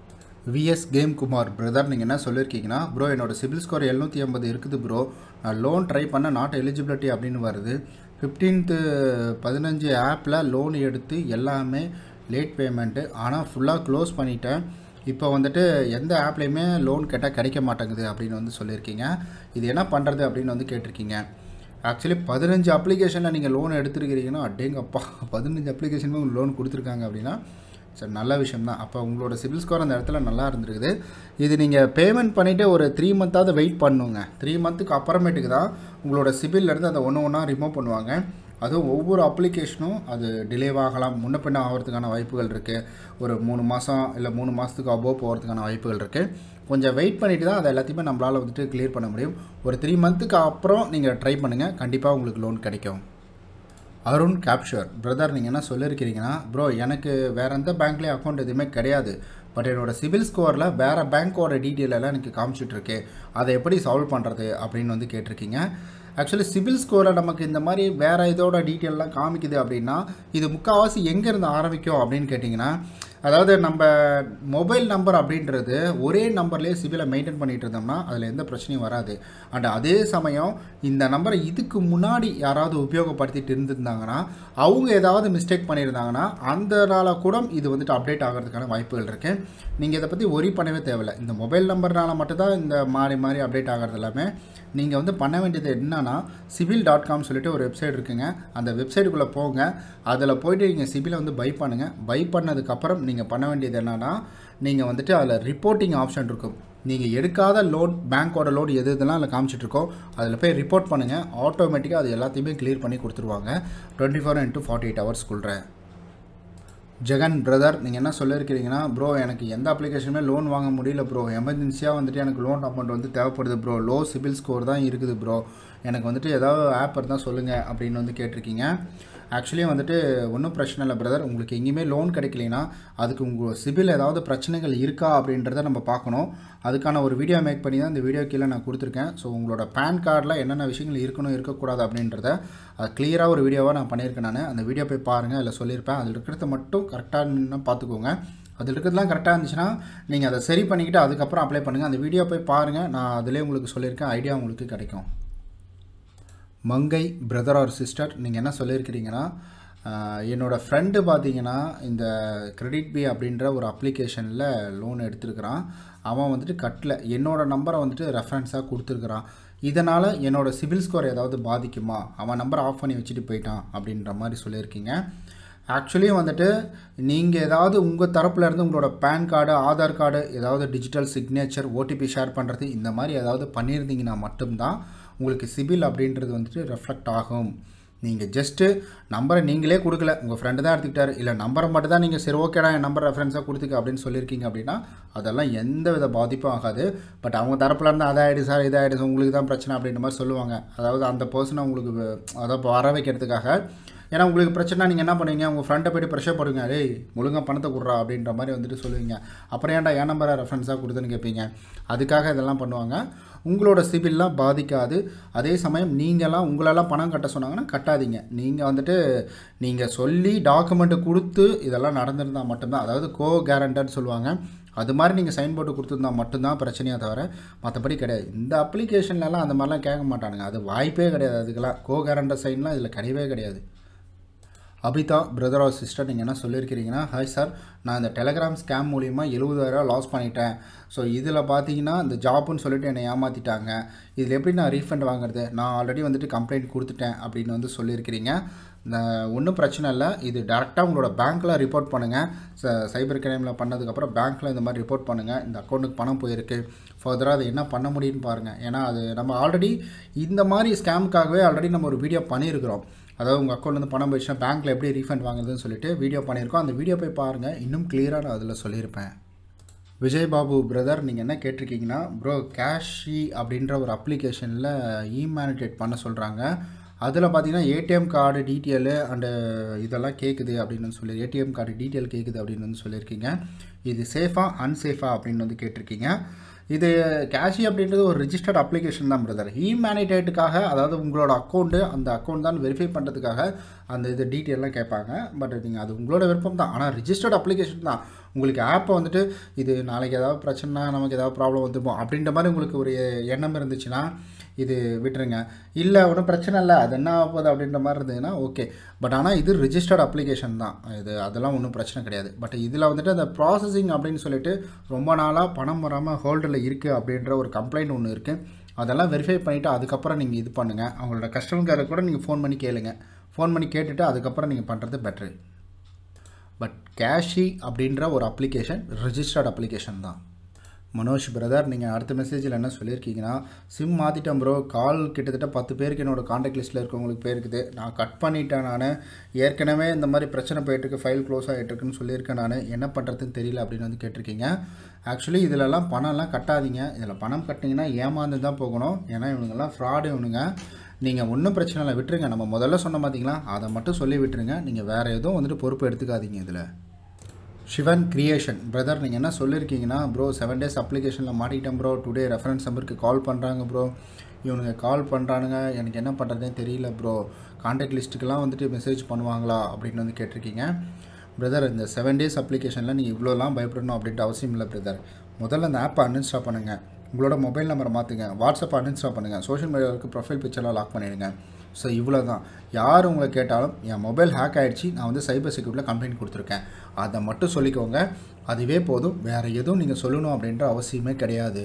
A: விஎஸ் கேம் குமார் பிரதர் நீங்கள் என்ன சொல்லியிருக்கீங்கன்னா ப்ரோ என்னோட சிபில் ஸ்கோர் எழுநூற்றி ஐம்பது இருக்குது ப்ரோ நான் லோன் ட்ரை பண்ண நாட் எலிஜிபிலிட்டி அப்படின்னு வருது ஃபிஃப்டீன்த்து பதினஞ்சு ஆப்பில் லோன் எடுத்து எல்லாமே லேட் பேமெண்ட்டு ஆனால் ஃபுல்லாக க்ளோஸ் பண்ணிட்டேன் இப்போ வந்துட்டு எந்த ஆப்லேயுமே லோன் கேட்டால் கிடைக்க மாட்டேங்குது அப்படின்னு வந்து சொல்லியிருக்கீங்க இது என்ன பண்ணுறது அப்படின்னு வந்து கேட்டிருக்கீங்க ஆக்சுவலி பதினஞ்சு அப்ளிகேஷனில் நீங்கள் லோன் எடுத்துருக்கிறீங்கன்னா அடேங்கப்பா பதினஞ்சு அப்ளிகேஷனுமே உங்களுக்கு லோன் கொடுத்துருக்காங்க அப்படின்னா சரி நல்ல விஷயம் தான் அப்போ உங்களோட சிபில் ஸ்கோர் அந்த இடத்துல நல்லா இருந்திருக்குது இது நீங்கள் பேமெண்ட் பண்ணிவிட்டு ஒரு த்ரீ மந்த்தாவது வெயிட் பண்ணுங்க த்ரீ மந்த்துக்கு அப்புறமேட்டுக்கு தான் உங்களோட சிபில்லேருந்து அதை ஒன்று ஒன்றா ரிமூவ் பண்ணுவாங்க அதுவும் ஒவ்வொரு அப்ளிகேஷனும் அது டிலேவாகலாம் முன்ன பின்ன ஆகிறதுக்கான வாய்ப்புகள் இருக்குது ஒரு மூணு மாதம் இல்லை மூணு மாதத்துக்கு அபோவ் போகிறதுக்கான வாய்ப்புகள் இருக்குது கொஞ்சம் வெயிட் பண்ணிவிட்டு தான் அதை எல்லாத்தையுமே நம்மளால் வந்துட்டு கிளியர் பண்ண முடியும் ஒரு த்ரீ மந்த்துக்கு அப்புறம் நீங்கள் ட்ரை பண்ணுங்கள் கண்டிப்பாக உங்களுக்கு லோன் கிடைக்கும் அருண் கேப்ஷர் பிரதர் நீங்கள் என்ன சொல்லியிருக்கிறீங்கன்னா ப்ரோ எனக்கு வேறு எந்த பேங்க்லேயும் அக்கௌண்ட் எதுவுமே கிடையாது பட் என்னோடய சிபில் ஸ்கோரில் வேறு பேங்க்கோட டீட்டெயில் எல்லாம் எனக்கு காமிச்சிட்ருக்கு அதை எப்படி சால்வ் பண்ணுறது அப்படின்னு வந்து கேட்டிருக்கீங்க ஆக்சுவலி சிபில் ஸ்கோரில் நமக்கு இந்த மாதிரி வேறு இதோட டீட்டெயிலெலாம் காமிக்குது அப்படின்னா இது முக்கால்வாசி எங்கேருந்து ஆரம்பிக்கும் அப்படின்னு கேட்டிங்கன்னா அதாவது நம்ம மொபைல் நம்பர் அப்படின்றது ஒரே நம்பர்லேயே சிபிலை மெயின்டைன் பண்ணிட்டு இருந்தோம்னா அதில் எந்த பிரச்சனையும் வராது அண்ட் அதே சமயம் இந்த நம்பரை இதுக்கு முன்னாடி யாராவது உபயோகப்படுத்திட்டு இருந்திருந்தாங்கன்னா அவங்க ஏதாவது மிஸ்டேக் பண்ணியிருந்தாங்கன்னா அந்த நாளாக கூட இது வந்துட்டு அப்டேட் ஆகிறதுக்கான வாய்ப்புகள் இருக்குது நீங்கள் இதை பற்றி ஒரி பண்ணவே தேவையில்லை இந்த மொபைல் நம்பர்னால மட்டும்தான் இந்த மாறி மாறி அப்டேட் ஆகிறது எல்லாமே நீங்கள் வந்து பண்ண வேண்டியது என்னன்னா சிவில் டாட் காம் சொல்லிட்டு ஒரு வெப்சைட் இருக்குங்க அந்த வெப்சைட்டுக்குள்ளே போங்க அதில் போயிட்டு நீங்கள் சிபிலை வந்து பை பண்ணுங்கள் பை பண்ணதுக்கப்புறம் நீங்கள் பண்ண வேண்டியது என்னன்னா நீங்கள் வந்துட்டு அதில் ரிப்போர்ட்டிங் ஆப்ஷன் இருக்கும் நீங்கள் எடுக்காத லோன் பேங்க்கோட லோன் எது இதெல்லாம் அதில் காமிச்சிட்ருக்கோ அதில் போய் ரிப்போர்ட் பண்ணுங்கள் ஆட்டோமேட்டிக்காக அது எல்லாத்தையுமே கிளியர் பண்ணி கொடுத்துருவாங்க twenty four into forty eight ஹவர்ஸ்க்குள்ள ஜெகன் பிரதர் நீங்கள் என்ன சொல்லியிருக்கிறீங்கன்னா ப்ரோ எனக்கு எந்த அப்ளிகேஷனுமே லோன் வாங்க முடியல ப்ரோ எமர்ஜென்சியாக வந்துட்டு எனக்கு லோன் அமௌண்ட் வந்து தேவைப்படுது ப்ரோ லோ சிபில் ஸ்கோர் தான் இருக்குது ப்ரோ எனக்கு வந்துட்டு ஏதாவது ஆப் இருந்தால் சொல்லுங்கள் அப்படின்னு வந்து கேட்டிருக்கீங்க ஆக்சுவலி வந்துட்டு ஒன்றும் பிரச்சனை இல்லை பிரதர் உங்களுக்கு எங்கேயுமே லோன் கிடைக்கலைன்னா அதுக்கு உங்கள் சிபில் ஏதாவது பிரச்சனைகள் இருக்கா அப்படின்றத நம்ம பார்க்கணும் அதுக்கான ஒரு வீடியோ மேக் பண்ணி தான் இந்த வீடியோ கீழே நான் கொடுத்துருக்கேன் ஸோ உங்களோட பேன் கார்டில் என்னென்ன விஷயங்கள் இருக்கணும் இருக்கக்கூடாது அப்படின்றத அது கிளியராக ஒரு வீடியோவாக நான் பண்ணியிருக்கேன் நான் அந்த வீடியோ போய் பாருங்கள் அதில் சொல்லியிருப்பேன் அதில் இருக்கிறத மட்டும் கரெக்டாக பார்த்துக்கோங்க அதில் இருக்கிறதுலாம் கரெக்டாக இருந்துச்சுன்னா நீங்கள் அதை சரி பண்ணிக்கிட்டு அதுக்கப்புறம் அப்ளை பண்ணுங்கள் அந்த வீடியோ போய் பாருங்கள் நான் அதிலே உங்களுக்கு சொல்லியிருக்கேன் ஐடியா உங்களுக்கு கிடைக்கும் மங்கை பிரதர் ஆர் சிஸ்டர் நீங்கள் என்ன சொல்லியிருக்கிறீங்கன்னா ஆஹ், என்னோடய ஃப்ரெண்டு பார்த்தீங்கன்னா இந்த கிரெடிட் பி அப்படின்ற ஒரு அப்ளிகேஷனில் லோன் எடுத்திருக்கிறான் அவன் வந்துட்டு கட்டல என்னோட நம்பரை வந்துட்டு ரெஃபரன்ஸாக கொடுத்துருக்குறான் இதனால் என்னோட சிபில் ஸ்கோர் ஏதாவது பாதிக்குமா அவன் நம்பர் ஆஃப் பண்ணி வச்சுட்டு போயிட்டான் அப்படின்ற மாதிரி சொல்லியிருக்கீங்க ஆக்சுவலி வந்துட்டு நீங்கள் ஏதாவது உங்கள் தரப்புல இருந்து உங்களோட பேன் கார்டு ஆதார் கார்டு ஏதாவது டிஜிட்டல் சிக்னேச்சர் ஓடிபி ஷேர் பண்ணுறது இந்த மாதிரி ஏதாவது பண்ணியிருந்தீங்கன்னா மட்டும்தான் உங்களுக்கு சிபில் அப்படின்றது வந்துட்டு ரெஃப்ளெக்ட் ஆகும் நீங்கள் ஜஸ்ட்டு நம்பரை நீங்களே கொடுக்கல உங்கள் ஃப்ரெண்டு தான் எடுத்துக்கிட்டாரு இல்லை நம்பரை மட்டும் தான் நீங்கள் சரி ஓகேடா என் நம்பர் ரெஃபரன்ஸாக கொடுத்துக்க அப்படின்னு சொல்லியிருக்கீங்க அப்படின்னா அதெல்லாம் எந்த வித பாதிப்பும் ஆகாது பட் அவங்க தரப்புல இருந்து அதாயிடு சார் இதாகிடுது உங்களுக்கு தான் பிரச்சனை அப்படின்ற மாதிரி சொல்லுவாங்க அதாவது அந்த பர்சனை உங்களுக்கு அதாவது வர வைக்கிறதுக்காக ஏன்னா உங்களுக்கு பிரச்சனை நீங்கள் என்ன பண்ணுவீங்க உங்கள் ஃப்ரெண்டை போய்ட்டு ப்ரெஷர் போடுங்க டேய் ஒழுங்கா பணத்தை கொடுறா அப்படின்ற மாதிரி வந்துட்டு சொல்லுவீங்க அப்புறம் ஏன்டா என் நம்பரை ரெஃபரன்ஸாக கொடுத்துன்னு கேட்பீங்க அதுக்காக இதெல்லாம் பண்ணுவாங்க உங்களோட சிபில்லாம் பாதிக்காது அதே சமயம் நீங்களாம் உங்களெல்லாம் பணம் கட்ட சொன்னாங்கன்னா கட்டாதீங்க நீங்கள் வந்துட்டு நீங்கள் சொல்லி டாக்குமெண்ட்டு கொடுத்து இதெல்லாம் நடந்திருந்தால் மட்டும்தான் அதாவது கோ கேரண்டர்னு சொல்லுவாங்க அது மாதிரி நீங்கள் சைன் போட்டு கொடுத்துருந்தா மட்டும்தான் பிரச்சனையாக தவிர மற்றபடி கிடையாது இந்த அப்ளிகேஷன்லலாம் அந்த மாதிரிலாம் கேட்க மாட்டானுங்க அது வாய்ப்பே கிடையாது அதுக்கெல்லாம் கோ கேரண்டர் சைன்லாம் இதில் கிடையவே கிடையாது அபிதா பிரதர் ஆர் சிஸ்டர் நீங்கள் என்ன சொல்லியிருக்கிறீங்கன்னா ஹாய் சார் நான் இந்த டெலகிராம் ஸ்கேம் மூலிமா எழுபதாயிரம் லாஸ் பண்ணிட்டேன் ஸோ இதில் பார்த்தீங்கன்னா இந்த ஜாப்புன்னு சொல்லிட்டு என்னை ஏமாற்றிட்டாங்க இதில் எப்படி நான் ரீஃபண்ட் வாங்குறது நான் ஆல்ரெடி வந்துட்டு கம்ப்ளைண்ட் கொடுத்துட்டேன் அப்படின்னு வந்து சொல்லியிருக்கிறீங்க இந்த ஒன்றும் பிரச்சனை இல்லை இது டேரெக்டாக உங்களோட பேங்க்கில் ரிப்போர்ட் பண்ணுங்கள் ச சைபர் கிரைமில் பண்ணதுக்கப்புறம் பேங்க்கில் இந்த மாதிரி ரிப்போர்ட் பண்ணுங்கள் இந்த அக்கௌண்ட்டுக்கு பணம் போயிருக்கு ஃபர்தராக அது என்ன பண்ண முடியும்னு பாருங்கள் ஏன்னா அது நம்ம ஆல்ரெடி இந்த மாதிரி ஸ்கேமுக்காகவே ஆல்ரெடி நம்ம ஒரு வீடியோ பண்ணியிருக்கிறோம் அதாவது உங்கள் அக்கௌண்ட்லேருந்து பணம் போயிடுச்சுன்னா பேங்க்கில் எப்படி ரீஃபண்ட் வாங்குறதுன்னு சொல்லிட்டு வீடியோ பண்ணியிருக்கோம் அந்த வீடியோ போய் பாருங்கள் இன்னும் கிளியராக நான் அதில் சொல்லியிருப்பேன் விஜய் பாபு பிரதர் நீங்கள் என்ன கேட்டிருக்கீங்கன்னா ப்ரோ கேஷி அப்படின்ற ஒரு அப்ளிகேஷனில் இமேனிடேட் பண்ண சொல்கிறாங்க அதில் பார்த்தீங்கன்னா ஏடிஎம் கார்டு டீட்டெயிலு அண்டு இதெல்லாம் கேட்குது அப்படின்னு வந்து சொல்லி ஏடிஎம் கார்டு டீட்டெயில் கேட்குது அப்படின்னு வந்து சொல்லியிருக்கீங்க இது சேஃபாக அன்சேஃபா அப்படின்னு வந்து கேட்டிருக்கீங்க இது கேஷி அப்படின்றது ஒரு ரிஜிஸ்டர்ட் அப்ளிகேஷன் தான் பிரதர் இமேனிடேட்டுக்காக அதாவது உங்களோட அக்கௌண்ட்டு அந்த அக்கௌண்ட் தான் வெரிஃபை பண்ணுறதுக்காக அந்த இது டீட்டெயிலாம் கேட்பாங்க பட் நீங்கள் அது உங்களோட விருப்பம் தான் ஆனால் ரிஜிஸ்டர்ட் அப்ளிகேஷன் தான் உங்களுக்கு ஆப்பை வந்துட்டு இது நாளைக்கு ஏதாவது பிரச்சனைனா நமக்கு ஏதாவது ப்ராப்ளம் வந்துருப்போம் அப்படின்ற மாதிரி உங்களுக்கு ஒரு எண்ணம் இருந்துச்சுன்னா இது விட்டுருங்க இல்லை ஒன்றும் பிரச்சனை இல்லை அது என்ன ஆக போகுது அப்படின்ற மாதிரி இருந்ததுன்னா ஓகே பட் ஆனால் இது ரிஜிஸ்டர்ட் அப்ளிகேஷன் தான் இது அதெல்லாம் ஒன்றும் பிரச்சனை கிடையாது பட் இதில் வந்துட்டு அந்த ப்ராசஸிங் அப்படின்னு சொல்லிட்டு ரொம்ப நாளாக பணம் வராமல் ஹோல்டில் இருக்குது அப்படின்ற ஒரு கம்ப்ளைண்ட் ஒன்று இருக்குது அதெல்லாம் வெரிஃபை பண்ணிவிட்டு அதுக்கப்புறம் நீங்கள் இது பண்ணுங்கள் அவங்களோட கஸ்டமர் கேரை கூட நீங்கள் ஃபோன் பண்ணி கேளுங்க ஃபோன் பண்ணி கேட்டுட்டு அதுக்கப்புறம் நீங்கள் பண்ணுறது பெட்ரு பட் கேஷி அப்படின்ற ஒரு அப்ளிகேஷன் ரிஜிஸ்டர்ட் அப்ளிகேஷன் தான் மனோஜ் பிரதர் நீங்கள் அடுத்த மெசேஜில் என்ன சொல்லியிருக்கீங்கன்னா சிம் மாற்றிட்டேன் ப்ரோ கால் கிட்டத்தட்ட பத்து பேருக்கு என்னோட காண்டாக்ட் லிஸ்ட்டில் இருக்கவங்களுக்கு போயிருக்குது நான் கட் பண்ணிட்டேன் நான் ஏற்கனவே இந்த மாதிரி பிரச்சனை போயிட்டுருக்கு ஃபைல் க்ளோஸ் ஆகிட்டுருக்குன்னு சொல்லியிருக்கேன் நான் என்ன பண்ணுறதுன்னு தெரியல அப்படின்னு வந்து கேட்டிருக்கீங்க ஆக்சுவலி இதிலலாம் பணம்லாம் கட்டாதீங்க இதில் பணம் கட்டினீங்கன்னா ஏமாந்து தான் போகணும் ஏன்னா இவனுங்கெல்லாம் ஃப்ராடு இவனுங்க நீங்கள் ஒன்றும் பிரச்சனை இல்லை விட்டுருங்க நம்ம முதல்ல சொன்ன பார்த்தீங்களா அதை மட்டும் சொல்லி விட்டுருங்க நீங்கள் வேறு எதுவும் வந்துட்டு பொறுப்பு எடுத்துக்காதீங்க இதில் சிவன் கிரியேஷன் பிரதர் நீங்கள் என்ன சொல்லியிருக்கீங்கன்னா ப்ரோ செவன் டேஸ் அப்ளிகேஷனில் மாட்டிக்கிட்டேன் ப்ரோ டுடே ரெஃபரன்ஸ் நம்பருக்கு கால் பண்ணுறாங்க ப்ரோ இவனுங்க கால் பண்ணுறானுங்க எனக்கு என்ன பண்ணுறதுனே தெரியல ப்ரோ கான்டாக்ட் லிஸ்ட்டுக்கெல்லாம் வந்துட்டு மெசேஜ் பண்ணுவாங்களா அப்படின்னு வந்து கேட்டிருக்கீங்க பிரதர் இந்த செவன் டேஸ் அப்ளிகேஷனில் நீங்கள் இவ்வளோலாம் பயப்படணும் அப்படின்ட்டு அவசியம் இல்லை பிரதர் முதல்ல அந்த ஆப்பை அன்இன்ஸ்டால் பண்ணுங்கள் உங்களோட மொபைல் நம்பரை மாற்றுங்க வாட்ஸ்அப் அன்இன்ஸ்டால் பண்ணுங்கள் சோஷியல் மீடியாவுக்கு ப்ரொஃபைல் பிக்சர்லாம் லாக் பண்ணிடுங்க ஸோ இவ்வளோ தான் யார் உங்களை கேட்டாலும் என் மொபைல் ஹேக் ஆகிடுச்சு நான் வந்து சைபர் செக்யூரிட்டியில் கம்ப்ளைண்ட் கொடுத்துருக்கேன் அதை மட்டும் சொல்லிக்கோங்க அதுவே போதும் வேறு எதுவும் நீங்கள் சொல்லணும் அப்படின்ற அவசியமே கிடையாது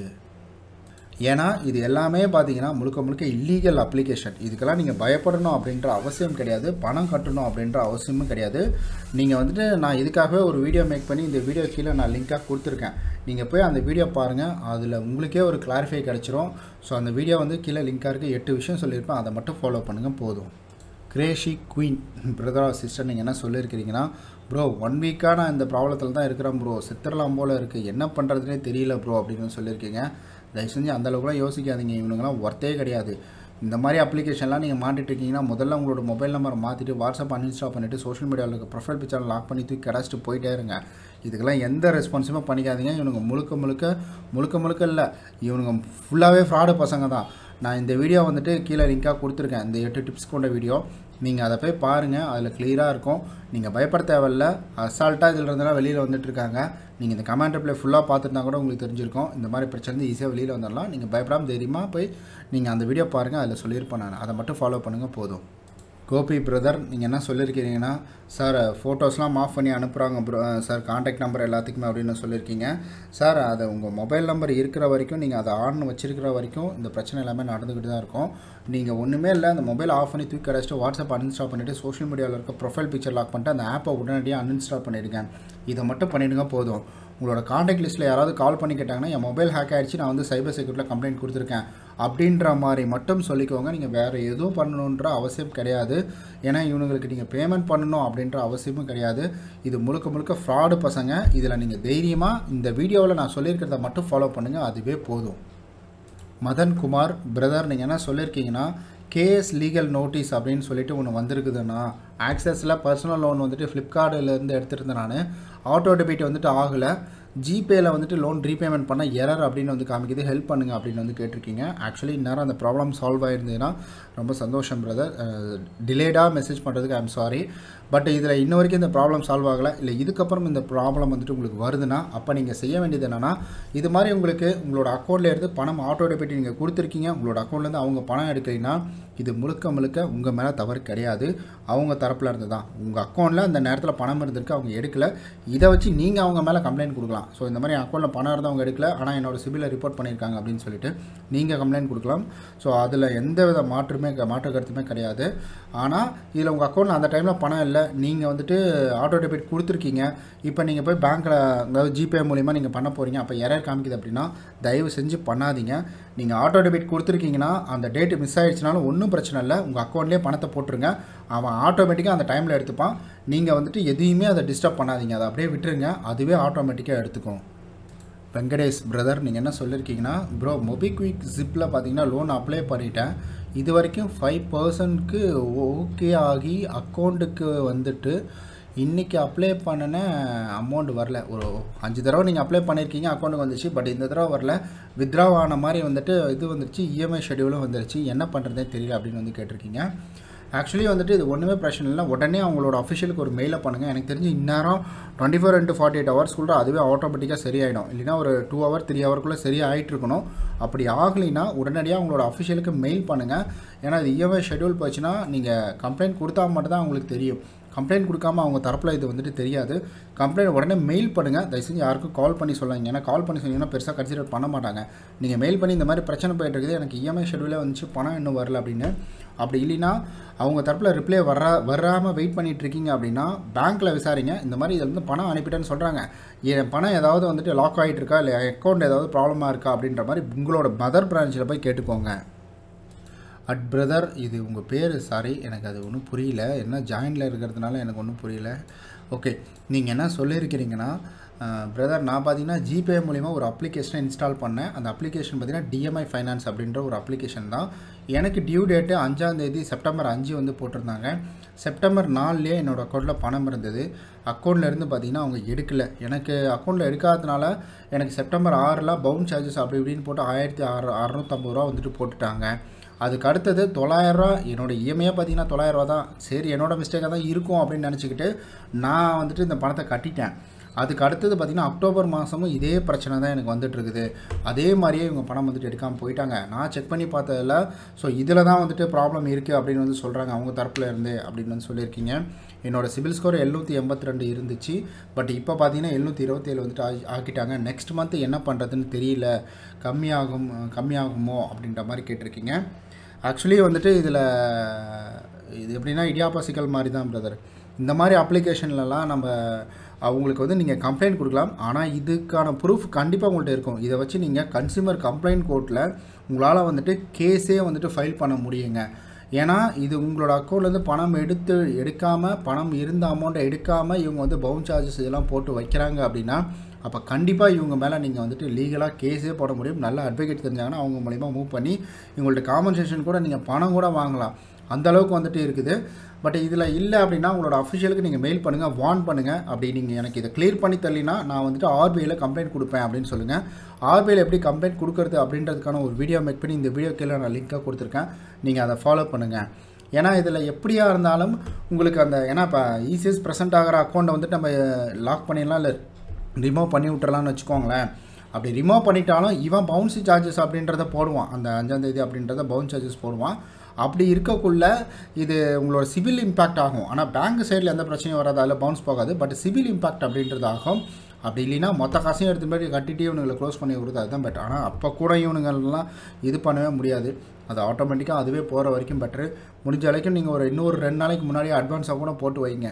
A: ஏன்னா இது எல்லாமே பார்த்தீங்கன்னா முழுக்க முழுக்க இல்லீகல் அப்ளிகேஷன் இதுக்கெல்லாம் நீங்கள் பயப்படணும் அப்படின்ற அவசியம் கிடையாது பணம் கட்டணும் அப்படின்ற அவசியமும் கிடையாது நீங்கள் வந்துட்டு நான் இதுக்காகவே ஒரு வீடியோ மேக் பண்ணி இந்த வீடியோ கீழே நான் லிங்காக கொடுத்துருக்கேன் நீங்கள் போய் அந்த வீடியோ பாருங்கள் அதில் உங்களுக்கே ஒரு கிளாரிஃபை கிடச்சிரும் ஸோ அந்த வீடியோ வந்து கீழே லிங்காக இருக்குது எட்டு விஷயம் சொல்லியிருப்பேன் அதை மட்டும் ஃபாலோ பண்ணுங்கள் போதும் கிரேஷி குயின் பிரதரா சிஸ்டர் நீங்கள் என்ன சொல்லியிருக்கிறீங்கன்னா ப்ரோ ஒன் வீக்காக நான் இந்த ப்ராப்ளத்தில் தான் இருக்கிறேன் ப்ரோ சித்திரலாம் போல் இருக்குது என்ன பண்ணுறதுனே தெரியல ப்ரோ அப்படின்னு சொல்லியிருக்கீங்க தயவு செஞ்சு அந்தளவுக்குலாம் யோசிக்காதீங்க இவனுங்களாம் ஒர்த்தே கிடையாது இந்த மாதிரி அப்ளிகேஷன்லாம் நீங்கள் மாட்டிட்டு இருக்கீங்கன்னா முதல்ல உங்களோட மொபைல் நம்பரை மாற்றிட்டு வாட்ஸ்அப் அன்இன்ஸ்டால் பண்ணிவிட்டு சோஷியல் மீடியாவில் இருக்க ப்ரொஃபைல் பிக்சர் லாக் பண்ணி தூக்கி கிடச்சிட்டு போயிட்டே இருங்க இதுக்கெல்லாம் எந்த ரெஸ்பான்ஸுமே பண்ணிக்காதீங்க இவனுங்க முழுக்க முழுக்க முழுக்க முழுக்க இல்லை இவனுங்க ஃபுல்லாகவே ஃப்ராடு பசங்க தான் நான் இந்த வீடியோ வந்துட்டு கீழே லிங்காக கொடுத்துருக்கேன் இந்த எட்டு டிப்ஸ் கொண்ட வீடியோ நீங்கள் அதை போய் பாருங்கள் அதில் கிளியராக இருக்கும் நீங்கள் பயப்பட தேவையில்ல அசால்ட்டாக இதில் இருந்தெல்லாம் வெளியில் வந்துட்டு இருக்காங்க நீங்கள் இந்த கமெண்ட் ரிப்ளை ஃபுல்லாக பார்த்துருந்தா கூட உங்களுக்கு தெரிஞ்சிருக்கும் இந்த மாதிரி பிரச்சனை ஈஸியாக வெளியில் வந்துடலாம் நீங்கள் பயப்படாமல் தைரியமாக போய் நீங்கள் அந்த வீடியோ பாருங்கள் அதில் சொல்லியிருப்பேன் நான் அதை மட்டும் ஃபாலோ பண்ணுங்கள் போதும் கோபி பிரதர் நீங்கள் என்ன சொல்லியிருக்கிறீங்கன்னா சார் ஃபோட்டோஸ்லாம் ஆஃப் பண்ணி அனுப்புகிறாங்க ப்ரோ சார் காண்டாக்ட் நம்பர் எல்லாத்துக்குமே அப்படின்னு சொல்லியிருக்கீங்க சார் அதை உங்கள் மொபைல் நம்பர் இருக்கிற வரைக்கும் நீங்கள் அதை ஆன் வச்சிருக்கிற வரைக்கும் இந்த பிரச்சனை எல்லாமே நடந்துக்கிட்டு தான் இருக்கும் நீங்கள் ஒன்றுமே இல்லை அந்த மொபைல் ஆஃப் பண்ணி தூக்கி அடைச்சிட்டு வாட்ஸ்அப் அன்இன்ஸ்டால் பண்ணிவிட்டு சோஷியல் மீடியாவில் இருக்க ப்ரொஃபைல் பிக்சர் லாக் பண்ணிட்டு அந்த ஆப்பை உடனடியாக அன்இன்ஸ்டால் பண்ணிடுங்க இதை மட்டும் பண்ணிவிடுங்க போதும் உங்களோட காண்டாக்ட் லிஸ்ட்டில் யாராவது கால் பண்ணி கேட்டாங்கன்னா என் மொபைல் ஹேக் ஆகிடுச்சு நான் வந்து சைபர் செக்யூரிட்டியில் கம்ப்ளைண்ட் கொடுத்துருக்கேன் அப்படின்ற மாதிரி மட்டும் சொல்லிக்கோங்க நீங்கள் வேறு எதுவும் பண்ணணுன்ற அவசியம் கிடையாது ஏன்னா இவனுங்களுக்கு நீங்கள் பேமெண்ட் பண்ணணும் அப்படின்ற அவசியமும் கிடையாது இது முழுக்க முழுக்க ஃப்ராடு பசங்க இதில் நீங்கள் தைரியமாக இந்த வீடியோவில் நான் சொல்லியிருக்கிறத மட்டும் ஃபாலோ பண்ணுங்கள் அதுவே போதும் மதன் குமார் பிரதர் நீங்கள் என்ன சொல்லியிருக்கீங்கன்னா கேஎஸ் லீகல் நோட்டீஸ் அப்படின்னு சொல்லிட்டு ஒன்று வந்திருக்குதுன்னா ஆக்சஸில் பர்சனல் லோன் வந்துட்டு ஃப்ளிப்கார்ட்டிலேருந்து எடுத்துருந்தேன் நான் ஆட்டோ டெபிட் வந்துட்டு ஆகலை ஜிபேயில் வந்துட்டு லோன் ரீபேமெண்ட் பண்ண எரர் அப்படின்னு வந்து காமிக்குது ஹெல்ப் பண்ணுங்கள் அப்படின்னு வந்து கேட்டிருக்கீங்க ஆக்சுவலி இந்நேரம் அந்த ப்ராப்ளம் சால்வ் ஆயிருந்ததுன்னா ரொம்ப சந்தோஷம் பிரதர் டிலேடாக மெசேஜ் பண்ணுறதுக்கு ஐம் சாரி பட் இதில் இன்ன வரைக்கும் இந்த ப்ராப்ளம் சால்வ் ஆகலை இல்லை இதுக்கப்புறம் இந்த ப்ராப்ளம் வந்துட்டு உங்களுக்கு வருதுன்னா அப்போ நீங்கள் செய்ய வேண்டியது என்னென்னா இது மாதிரி உங்களுக்கு உங்களோட அக்கௌண்ட்டில் இருந்து பணம் ஆட்டோ டெபிட் நீங்கள் கொடுத்துருக்கீங்க உங்களோட அக்கௌண்ட்லேருந்து அவங்க பணம் எடுக்கிறீங்கன்னா இது முழுக்க முழுக்க உங்கள் மேலே தவறு கிடையாது அவங்க தரப்பில் இருந்து தான் உங்கள் அக்கௌண்ட்டில் அந்த நேரத்தில் பணம் இருந்திருக்கு அவங்க எடுக்கல இதை வச்சு நீங்கள் அவங்க மேலே கம்ப்ளைண்ட் கொடுக்கலாம் ஸோ இந்த மாதிரி அக்கௌண்ட்டில் பணம் இருந்தால் அவங்க எடுக்கல ஆனால் என்னோட சிபிலை ரிப்போர்ட் பண்ணியிருக்காங்க அப்படின்னு சொல்லிட்டு நீங்கள் கம்ப்ளைண்ட் கொடுக்கலாம் ஸோ அதில் எந்த வித மாற்றுமே மாற்று கருத்துமே கிடையாது ஆனால் இதில் உங்கள் அக்கௌண்ட்டில் அந்த டைமில் பணம் இல்லை நீங்கள் வந்துட்டு ஆட்டோ டெபிட் கொடுத்துருக்கீங்க இப்போ நீங்கள் போய் பேங்க்கில் அதாவது ஜிபே மூலிமா நீங்கள் பண்ண போகிறீங்க அப்போ எரர் காமிக்குது அப்படின்னா தயவு செஞ்சு பண்ணாதீங்க நீங்கள் ஆட்டோ டெபிட் கொடுத்துருக்கீங்கன்னா அந்த டேட்டு மிஸ் ஆகிடுச்சினாலும் ஒன்றும் பிரச்சனை இல்லை உங்கள் அக்கௌண்ட்லேயே பணத்தை போட்டுருங்க அவன் ஆட்டோமேட்டிக்காக அந்த டைமில் எடுத்துப்பான் நீங்கள் வந்துட்டு எதையுமே அதை டிஸ்டர்ப் பண்ணாதீங்க அதை அப்படியே விட்டுருங்க அதுவே ஆட்டோமேட்டிக்காக எடுத்துக்கும் வெங்கடேஷ் பிரதர் நீங்கள் என்ன சொல்லியிருக்கீங்கன்னா ப்ரோ மொபிக்விக் ஜிப்பில் பார்த்தீங்கன்னா லோன் அப்ளை பண்ணிட்டேன் இது வரைக்கும் ஃபைவ் பர்சன்ட்க்கு ஓகே ஆகி அக்கௌண்ட்டுக்கு வந்துட்டு இன்றைக்கி அப்ளை பண்ணின அமௌண்ட் வரல ஒரு அஞ்சு தடவை நீங்கள் அப்ளை பண்ணியிருக்கீங்க அக்கௌண்ட்டுக்கு வந்துச்சு பட் இந்த தடவை வரல வித்ட்ரா ஆன மாதிரி வந்துட்டு இது வந்துருச்சு இஎம்ஐ ஷெடியூலும் வந்துருச்சு என்ன பண்ணுறதே தெரியல அப்படின்னு வந்து கேட்டிருக்கீங்க ஆக்சுவலி வந்துட்டு இது ஒன்றுமே பிரச்சனை இல்லை உடனே அவங்களோட அஃபிஷியலுக்கு ஒரு மெயிலை பண்ணுங்கள் எனக்கு தெரிஞ்சு இந்நேரம் twenty four into forty eight ஹவர்ஸ்க்குள்ள அதுவே ஆட்டோமேட்டிக்காக சரியாயிடும் இல்லைனா ஒரு டூ ஹவர் த்ரீ ஹவருக்குள்ளே சரியாயிட்டு இருக்கணும் அப்படி ஆகலைன்னா உடனடியாக அவங்களோட அஃபிஷியலுக்கு மெயில் பண்ணுங்கள் ஏன்னா இது இஎம்ஐ ஷெடியூல் போச்சுன்னா நீங்கள் கம்ப்ளைண்ட் கொடுத்தா மட்டும் தான் அவங்களுக்கு தெரியும் கம்ப்ளைண்ட் கொடுக்காம அவங்க தரப்பில் இது வந்துட்டு தெரியாது கம்ப்ளைண்ட் உடனே மெயில் பண்ணுங்கள் தயவு செஞ்சு யாருக்கும் கால் பண்ணி சொல்லாங்க ஏன்னா கால் பண்ணி சொன்னீங்கன்னா பெருசாக கன்சிடர் பண்ண மாட்டாங்க நீங்கள் மெயில் பண்ணி இந்த மாதிரி பிரச்சனை போயிட்டு இருக்குது எனக்கு இஎம்ஐ ஷெடியூலே வந்துச்சு பணம் இன்னும் வரல அப்படின்னு அப்படி இல்லைன்னா அவங்க தரப்பில் ரிப்ளை வர வராமல் வெயிட் பண்ணிட்டு இருக்கீங்க அப்படின்னா பேங்க்கில் விசாரிங்க இந்த மாதிரி இதில் இருந்து பணம் அனுப்பிட்டேன்னு சொல்கிறாங்க என் பணம் ஏதாவது வந்துட்டு லாக் ஆகிட்டு இருக்கா இல்லை அக்கௌண்ட் ஏதாவது ப்ராப்ளமாக இருக்கா அப்படின்ற மாதிரி உங்களோட மதர் பிரான்ச்சில் போய் கேட்டுக்கோங்க அட் பிரதர் இது உங்கள் பேர் சாரி எனக்கு அது ஒன்றும் புரியல என்ன ஜாயினில் இருக்கிறதுனால எனக்கு ஒன்றும் புரியல ஓகே நீங்கள் என்ன சொல்லியிருக்கிறீங்கன்னா பிரதர் நான் பார்த்தீங்கன்னா ஜிபே மூலிமா ஒரு அப்ளிகேஷனை இன்ஸ்டால் பண்ணேன் அந்த அப்ளிகேஷன் பார்த்தீங்கன்னா டிஎம்ஐ ஃபைனான்ஸ் அப்படின்ற ஒரு அப்ளிகேஷன் தான் எனக்கு டியூ டேட்டு அஞ்சாந்தேதி செப்டம்பர் அஞ்சு வந்து போட்டிருந்தாங்க செப்டம்பர் நாலுலேயே என்னோடய அக்கௌண்ட்டில் பணம் இருந்தது அக்கௌண்ட்டில் இருந்து பார்த்தீங்கன்னா அவங்க எடுக்கலை எனக்கு அக்கௌண்ட்டில் எடுக்காததுனால எனக்கு செப்டம்பர் ஆறில் பவுன் சார்ஜஸ் அப்படி இப்படின்னு போட்டு ஆயிரத்தி அறு அறநூற்றம்பது ரூபா வந்துட்டு போட்டுட்டாங்க அதுக்கு அடுத்தது தொள்ளாயிரரூவா என்னோடய இஎம்ஐயாக பார்த்தீங்கன்னா தொள்ளாயிரரூவா தான் சரி என்னோட மிஸ்டேக்காக தான் இருக்கும் அப்படின்னு நினச்சிக்கிட்டு நான் வந்துட்டு இந்த பணத்தை கட்டிட்டேன் அதுக்கு அடுத்தது பார்த்திங்கன்னா அக்டோபர் மாதமும் இதே பிரச்சனை தான் எனக்கு வந்துட்டு இருக்குது அதே மாதிரியே இவங்க பணம் வந்துட்டு எடுக்காமல் போயிட்டாங்க நான் செக் பண்ணி பார்த்ததில் ஸோ இதில் தான் வந்துட்டு ப்ராப்ளம் இருக்குது அப்படின்னு வந்து சொல்கிறாங்க அவங்க தரப்பில் இருந்து அப்படின்னு வந்து சொல்லியிருக்கீங்க என்னோட சிபில் ஸ்கோர் எழுநூற்றி எண்பத்தி ரெண்டு இருந்துச்சு பட் இப்போ பார்த்தீங்கன்னா எழுநூற்றி இருபத்தேழு வந்துட்டு ஆகி ஆக்கிட்டாங்க நெக்ஸ்ட் மந்த் என்ன பண்ணுறதுன்னு தெரியல கம்மியாகும் கம்மியாகுமோ அப்படின்ற மாதிரி கேட்டிருக்கீங்க ஆக்சுவலி வந்துட்டு இதில் இது எப்படின்னா இடியாப்பா சிக்கல் மாதிரி தான் பிரதர் இந்த மாதிரி அப்ளிகேஷன்லலாம் நம்ம அவங்களுக்கு வந்து நீங்கள் கம்ப்ளைண்ட் கொடுக்கலாம் ஆனால் இதுக்கான ப்ரூஃப் கண்டிப்பாக உங்கள்கிட்ட இருக்கும் இதை வச்சு நீங்கள் கன்சியூமர் கம்ப்ளைண்ட் கோர்ட்டில் உங்களால் வந்துட்டு கேஸே வந்துட்டு ஃபைல் பண்ண முடியுங்க ஏன்னா இது உங்களோட அக்கௌண்ட்லேருந்து பணம் எடுத்து எடுக்காமல் பணம் இருந்த அமௌண்ட்டை எடுக்காமல் இவங்க வந்து பவுன் சார்ஜஸ் இதெல்லாம் போட்டு வைக்கிறாங்க அப்படின்னா அப்போ கண்டிப்பாக இவங்க மேலே நீங்கள் வந்துட்டு லீகலாக கேஸே போட முடியும் நல்ல அட்வொகேட் தெரிஞ்சாங்கன்னா அவங்க மூலிமா மூவ் பண்ணி இவங்கள்ட்ட காம்பன்சேஷன் கூட நீங்கள் பணம் கூட வாங்கலாம் அந்த அளவுக்கு வந்துட்டு இருக்குது பட் இதில் இல்லை அப்படின்னா உங்களோட அஃபிஷியலுக்கு நீங்கள் மெயில் பண்ணுங்கள் வார்ன் பண்ணுங்கள் அப்படி நீங்கள் எனக்கு இதை கிளியர் பண்ணி தரலினா நான் வந்துட்டு ஆர்பிஐயில் கம்ப்ளைண்ட் கொடுப்பேன் அப்படின்னு சொல்லுங்கள் ஆர்பிஐயில் எப்படி கம்ப்ளைண்ட் கொடுக்குறது அப்படின்றதுக்கான ஒரு வீடியோ மேக் பண்ணி இந்த வீடியோ கீழே நான் லிங்க்காக கொடுத்துருக்கேன் நீங்கள் அதை ஃபாலோ பண்ணுங்கள் ஏன்னா இதில் எப்படியா இருந்தாலும் உங்களுக்கு அந்த ஏன்னா இப்போ இசிஎஸ் ப்ரெசென்ட் ஆகிற அக்கௌண்ட்டை வந்துட்டு நம்ம லாக் பண்ணிடலாம் இல்லை ரிமூவ் பண்ணி விட்டுறலாம்னு வச்சுக்கோங்களேன் அப்படி ரிமூவ் பண்ணிட்டாலும் இவன் பவுன்சி சார்ஜஸ் அப்படின்றத போடுவான் அந்த அஞ்சாந்தேதி அப்படின்றத பவுன்ஸ் சார்ஜஸ் போடுவான் அப்படி இருக்கக்குள்ள இது உங்களோட சிவில் இம்பேக்ட் ஆகும் ஆனால் பேங்க் சைடில் எந்த பிரச்சனையும் வராது அதில் பவுன்ஸ் போகாது பட் சிவில் இம்பேக்ட் அப்படின்றது ஆகும் அப்படி இல்லைன்னா மொத்த காசையும் எடுத்து மாதிரி கட்டிட்டு இவனுங்களை க்ளோஸ் பண்ணி விடுறது அதுதான் பெட்டர் ஆனால் அப்போ கூட இவனுங்கள்லாம் இது பண்ணவே முடியாது அது ஆட்டோமேட்டிக்காக அதுவே போகிற வரைக்கும் பெட்ரு முடிஞ்ச வரைக்கும் நீங்கள் ஒரு இன்னொரு ரெண்டு நாளைக்கு முன்னாடியே அட்வான்ஸாக கூட போட்டு வைங்க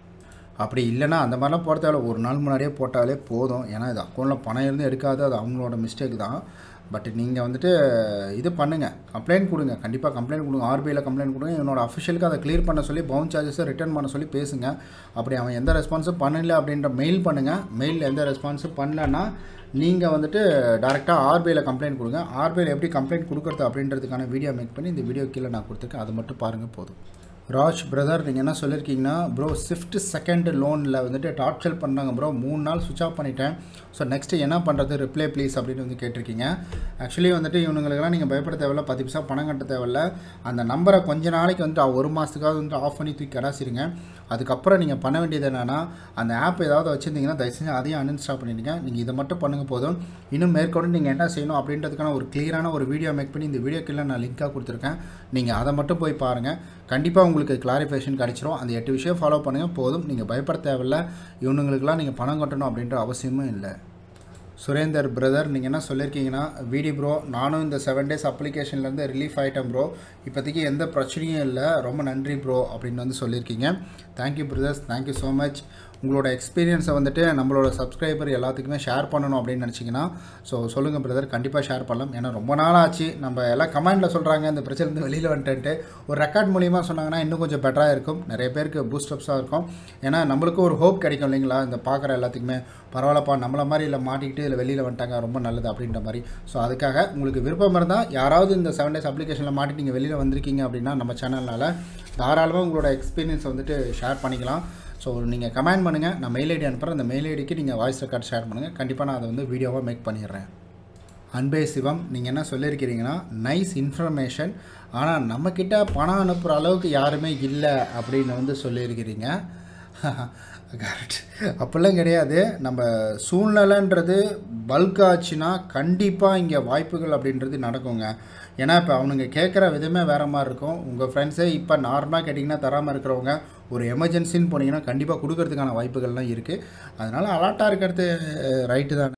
A: அப்படி இல்லைன்னா அந்த மாதிரிலாம் போட தேவையில்ல ஒரு நாள் முன்னாடியே போட்டாலே போதும் ஏன்னா இது அக்கௌண்ட்டில் பணம் இருந்து எடுக்காது அது அவங்களோட மிஸ்டேக் தான் பட் நீங்கள் வந்துட்டு இது பண்ணுங்கள் கம்ப்ளைண்ட் கொடுங்க கண்டிப்பாக கம்ப்ளைண்ட் கொடுங்க ஆர்பிஐயில் கம்ப்ளைண்ட் கொடுங்க என்னோட அஃபிஷியலுக்கு அதை க்ளியர் பண்ண சொல்லி பவுன் சார்ஜஸை ரிட்டர்ன் பண்ண சொல்லி பேசுங்க அப்படி அவன் எந்த ரெஸ்பான்ஸும் பண்ணல அப்படின்ற மெயில் பண்ணுங்கள் மெயில் எந்த ரெஸ்பான்ஸும் பண்ணலன்னா நீங்கள் வந்துட்டு டேரெக்டாக ஆர்பிஐயில் கம்ப்ளைண்ட் கொடுங்க ஆர்பிஐயில் எப்படி கம்ப்ளைண்ட் கொடுக்குறது அப்படின்றதுக்கான வீடியோ மேக் பண்ணி இந்த வீடியோ கீழே நான் கொடுத்துருக்கேன் அதை மட்டும் பாருங்கள் போதும் ராஜ் பிரதர் நீங்கள் என்ன சொல்லியிருக்கீங்கன்னா ப்ரோ ஸ்விஃப்ட் செகண்ட் லோனில் வந்துட்டு டார்ச்சல் பண்ணாங்க ப்ரோ மூணு நாள் சுவிச் ஆஃப் பண்ணிட்டேன் ஸோ நெக்ஸ்ட்டு என்ன பண்ணுறது ரிப்ளை ப்ளீஸ் அப்படின்னு வந்து கேட்டிருக்கீங்க ஆக்சுவலி வந்துட்டு இவனுங்களுக்கெல்லாம் நீங்கள் பயப்பட தேவையில்ல பத்து பைசா பணம் கட்ட தேவையில்ல அந்த நம்பரை கொஞ்ச நாளைக்கு வந்துட்டு ஒரு மாதத்துக்காவது வந்துட்டு ஆஃப் பண்ணி தூக்கி கடாசிருங்க அதுக்கப்புறம் நீங்கள் பண்ண வேண்டியது என்னென்னா அந்த ஆப் ஏதாவது வச்சுருந்தீங்கன்னா தயவு செஞ்சு அதையும் அன்இன்ஸ்டால் பண்ணிடுங்க நீங்கள் இதை மட்டும் பண்ணுங்கள் போதும் இன்னும் மேற்கொண்டு நீங்கள் என்ன செய்யணும் அப்படின்றதுக்கான ஒரு கிளியரான ஒரு வீடியோ மேக் பண்ணி இந்த வீடியோ கீழே நான் லிங்காக கொடுத்துருக்கேன் நீங்கள் அதை மட்டும் போய் பாருங்கள் கண்டிப்பாக உங்களுக்கு கிளாரிஃபிகேஷன் கிடச்சிரும் அந்த எட்டு விஷயம் ஃபாலோ பண்ணுங்கள் போதும் நீங்கள் பயப்பட தேவையில்ல இவனுங்களுக்கெல்லாம் நீங்கள் பணம் கட்டணும் அப்படின்ற அவசியமும் இல்லை சுரேந்தர் பிரதர் நீங்கள் என்ன சொல்லியிருக்கீங்கன்னா விடி ப்ரோ நானும் இந்த செவன் டேஸ் அப்ளிகேஷன்லேருந்து ரிலீஃப் ஆகிட்டேன் ப்ரோ இப்போதைக்கு எந்த பிரச்சனையும் இல்லை ரொம்ப நன்றி ப்ரோ அப்படின்னு வந்து சொல்லியிருக்கீங்க thank you brothers thank you so much உங்களோட எக்ஸ்பீரியன்ஸை வந்துட்டு நம்மளோட சப்ஸ்கிரைபர் எல்லாத்துக்குமே ஷேர் பண்ணணும் அப்படின்னு நினச்சிங்கன்னா ஸோ சொல்லுங்கள் பிரதர் கண்டிப்பாக ஷேர் பண்ணலாம் ஏன்னா ரொம்ப நாள் ஆச்சு நம்ம எல்லாம் கமெண்டில் சொல்கிறாங்க இந்த பிரச்சனைலேருந்து வெளியில் வந்துட்டு ஒரு ரெக்கார்ட் மூலியமாக சொன்னாங்கன்னா இன்னும் கொஞ்சம் பெட்டராக இருக்கும் நிறைய பேருக்கு பூஸ்டப்ஸாக இருக்கும் ஏன்னா நம்மளுக்கும் ஒரு ஹோப் கிடைக்கும் இல்லைங்களா இந்த பார்க்குற எல்லாத்துக்குமே பரவாயில்லப்பா நம்மள மாதிரி இல்லை மாட்டிக்கிட்டு இதில் வெளியில் வந்துட்டாங்க ரொம்ப நல்லது அப்படின்ற மாதிரி ஸோ அதுக்காக உங்களுக்கு விருப்பம் இருந்தால் யாராவது இந்த செவன் டேஸ் அப்ளிகேஷனில் மாட்டி நீங்கள் வெளியில் வந்திருக்கீங்க அப்படின்னா நம்ம சேனல்னால் தாராளமாக உங்களோட எக்ஸ்பீரியன்ஸை வந்துட்டு ஷேர் பண்ணிக்கலாம் ஸோ நீங்கள் கமெண்ட் பண்ணுங்கள் நான் மெயில் ஐடி அனுப்புகிறேன் அந்த மெயில் ஐடிக்கு நீங்கள் வாய்ஸ் ரெக்கார்ட் ஷேர் பண்ணுங்கள் கண்டிப்பாக நான் அதை வந்து வீடியோவாக மேக் பண்ணிடுறேன் அன்பே சிவம் நீங்கள் என்ன சொல்லியிருக்கிறீங்கன்னா நைஸ் இன்ஃபர்மேஷன் ஆனால் நம்மக்கிட்ட பணம் அனுப்புகிற அளவுக்கு யாருமே இல்லை அப்படின்னு வந்து சொல்லியிருக்கிறீங்க கரெக்ட் அப்படிலாம் கிடையாது நம்ம சூழ்நிலைன்றது பல்க் ஆச்சுன்னா கண்டிப்பாக இங்கே வாய்ப்புகள் அப்படின்றது நடக்குங்க ஏன்னா இப்போ அவனுங்க கேட்குற விதமே வேறு மாதிரி இருக்கும் உங்கள் ஃப்ரெண்ட்ஸே இப்போ நார்மலாக கேட்டிங்கன்னா தராமல் இருக்கிறவங்க ஒரு எமர்ஜென்சின்னு போனீங்கன்னா கண்டிப்பாக கொடுக்கறதுக்கான வாய்ப்புகள்லாம் இருக்குது அதனால் அலாட்டாக இருக்கிறது ரைட்டு தான்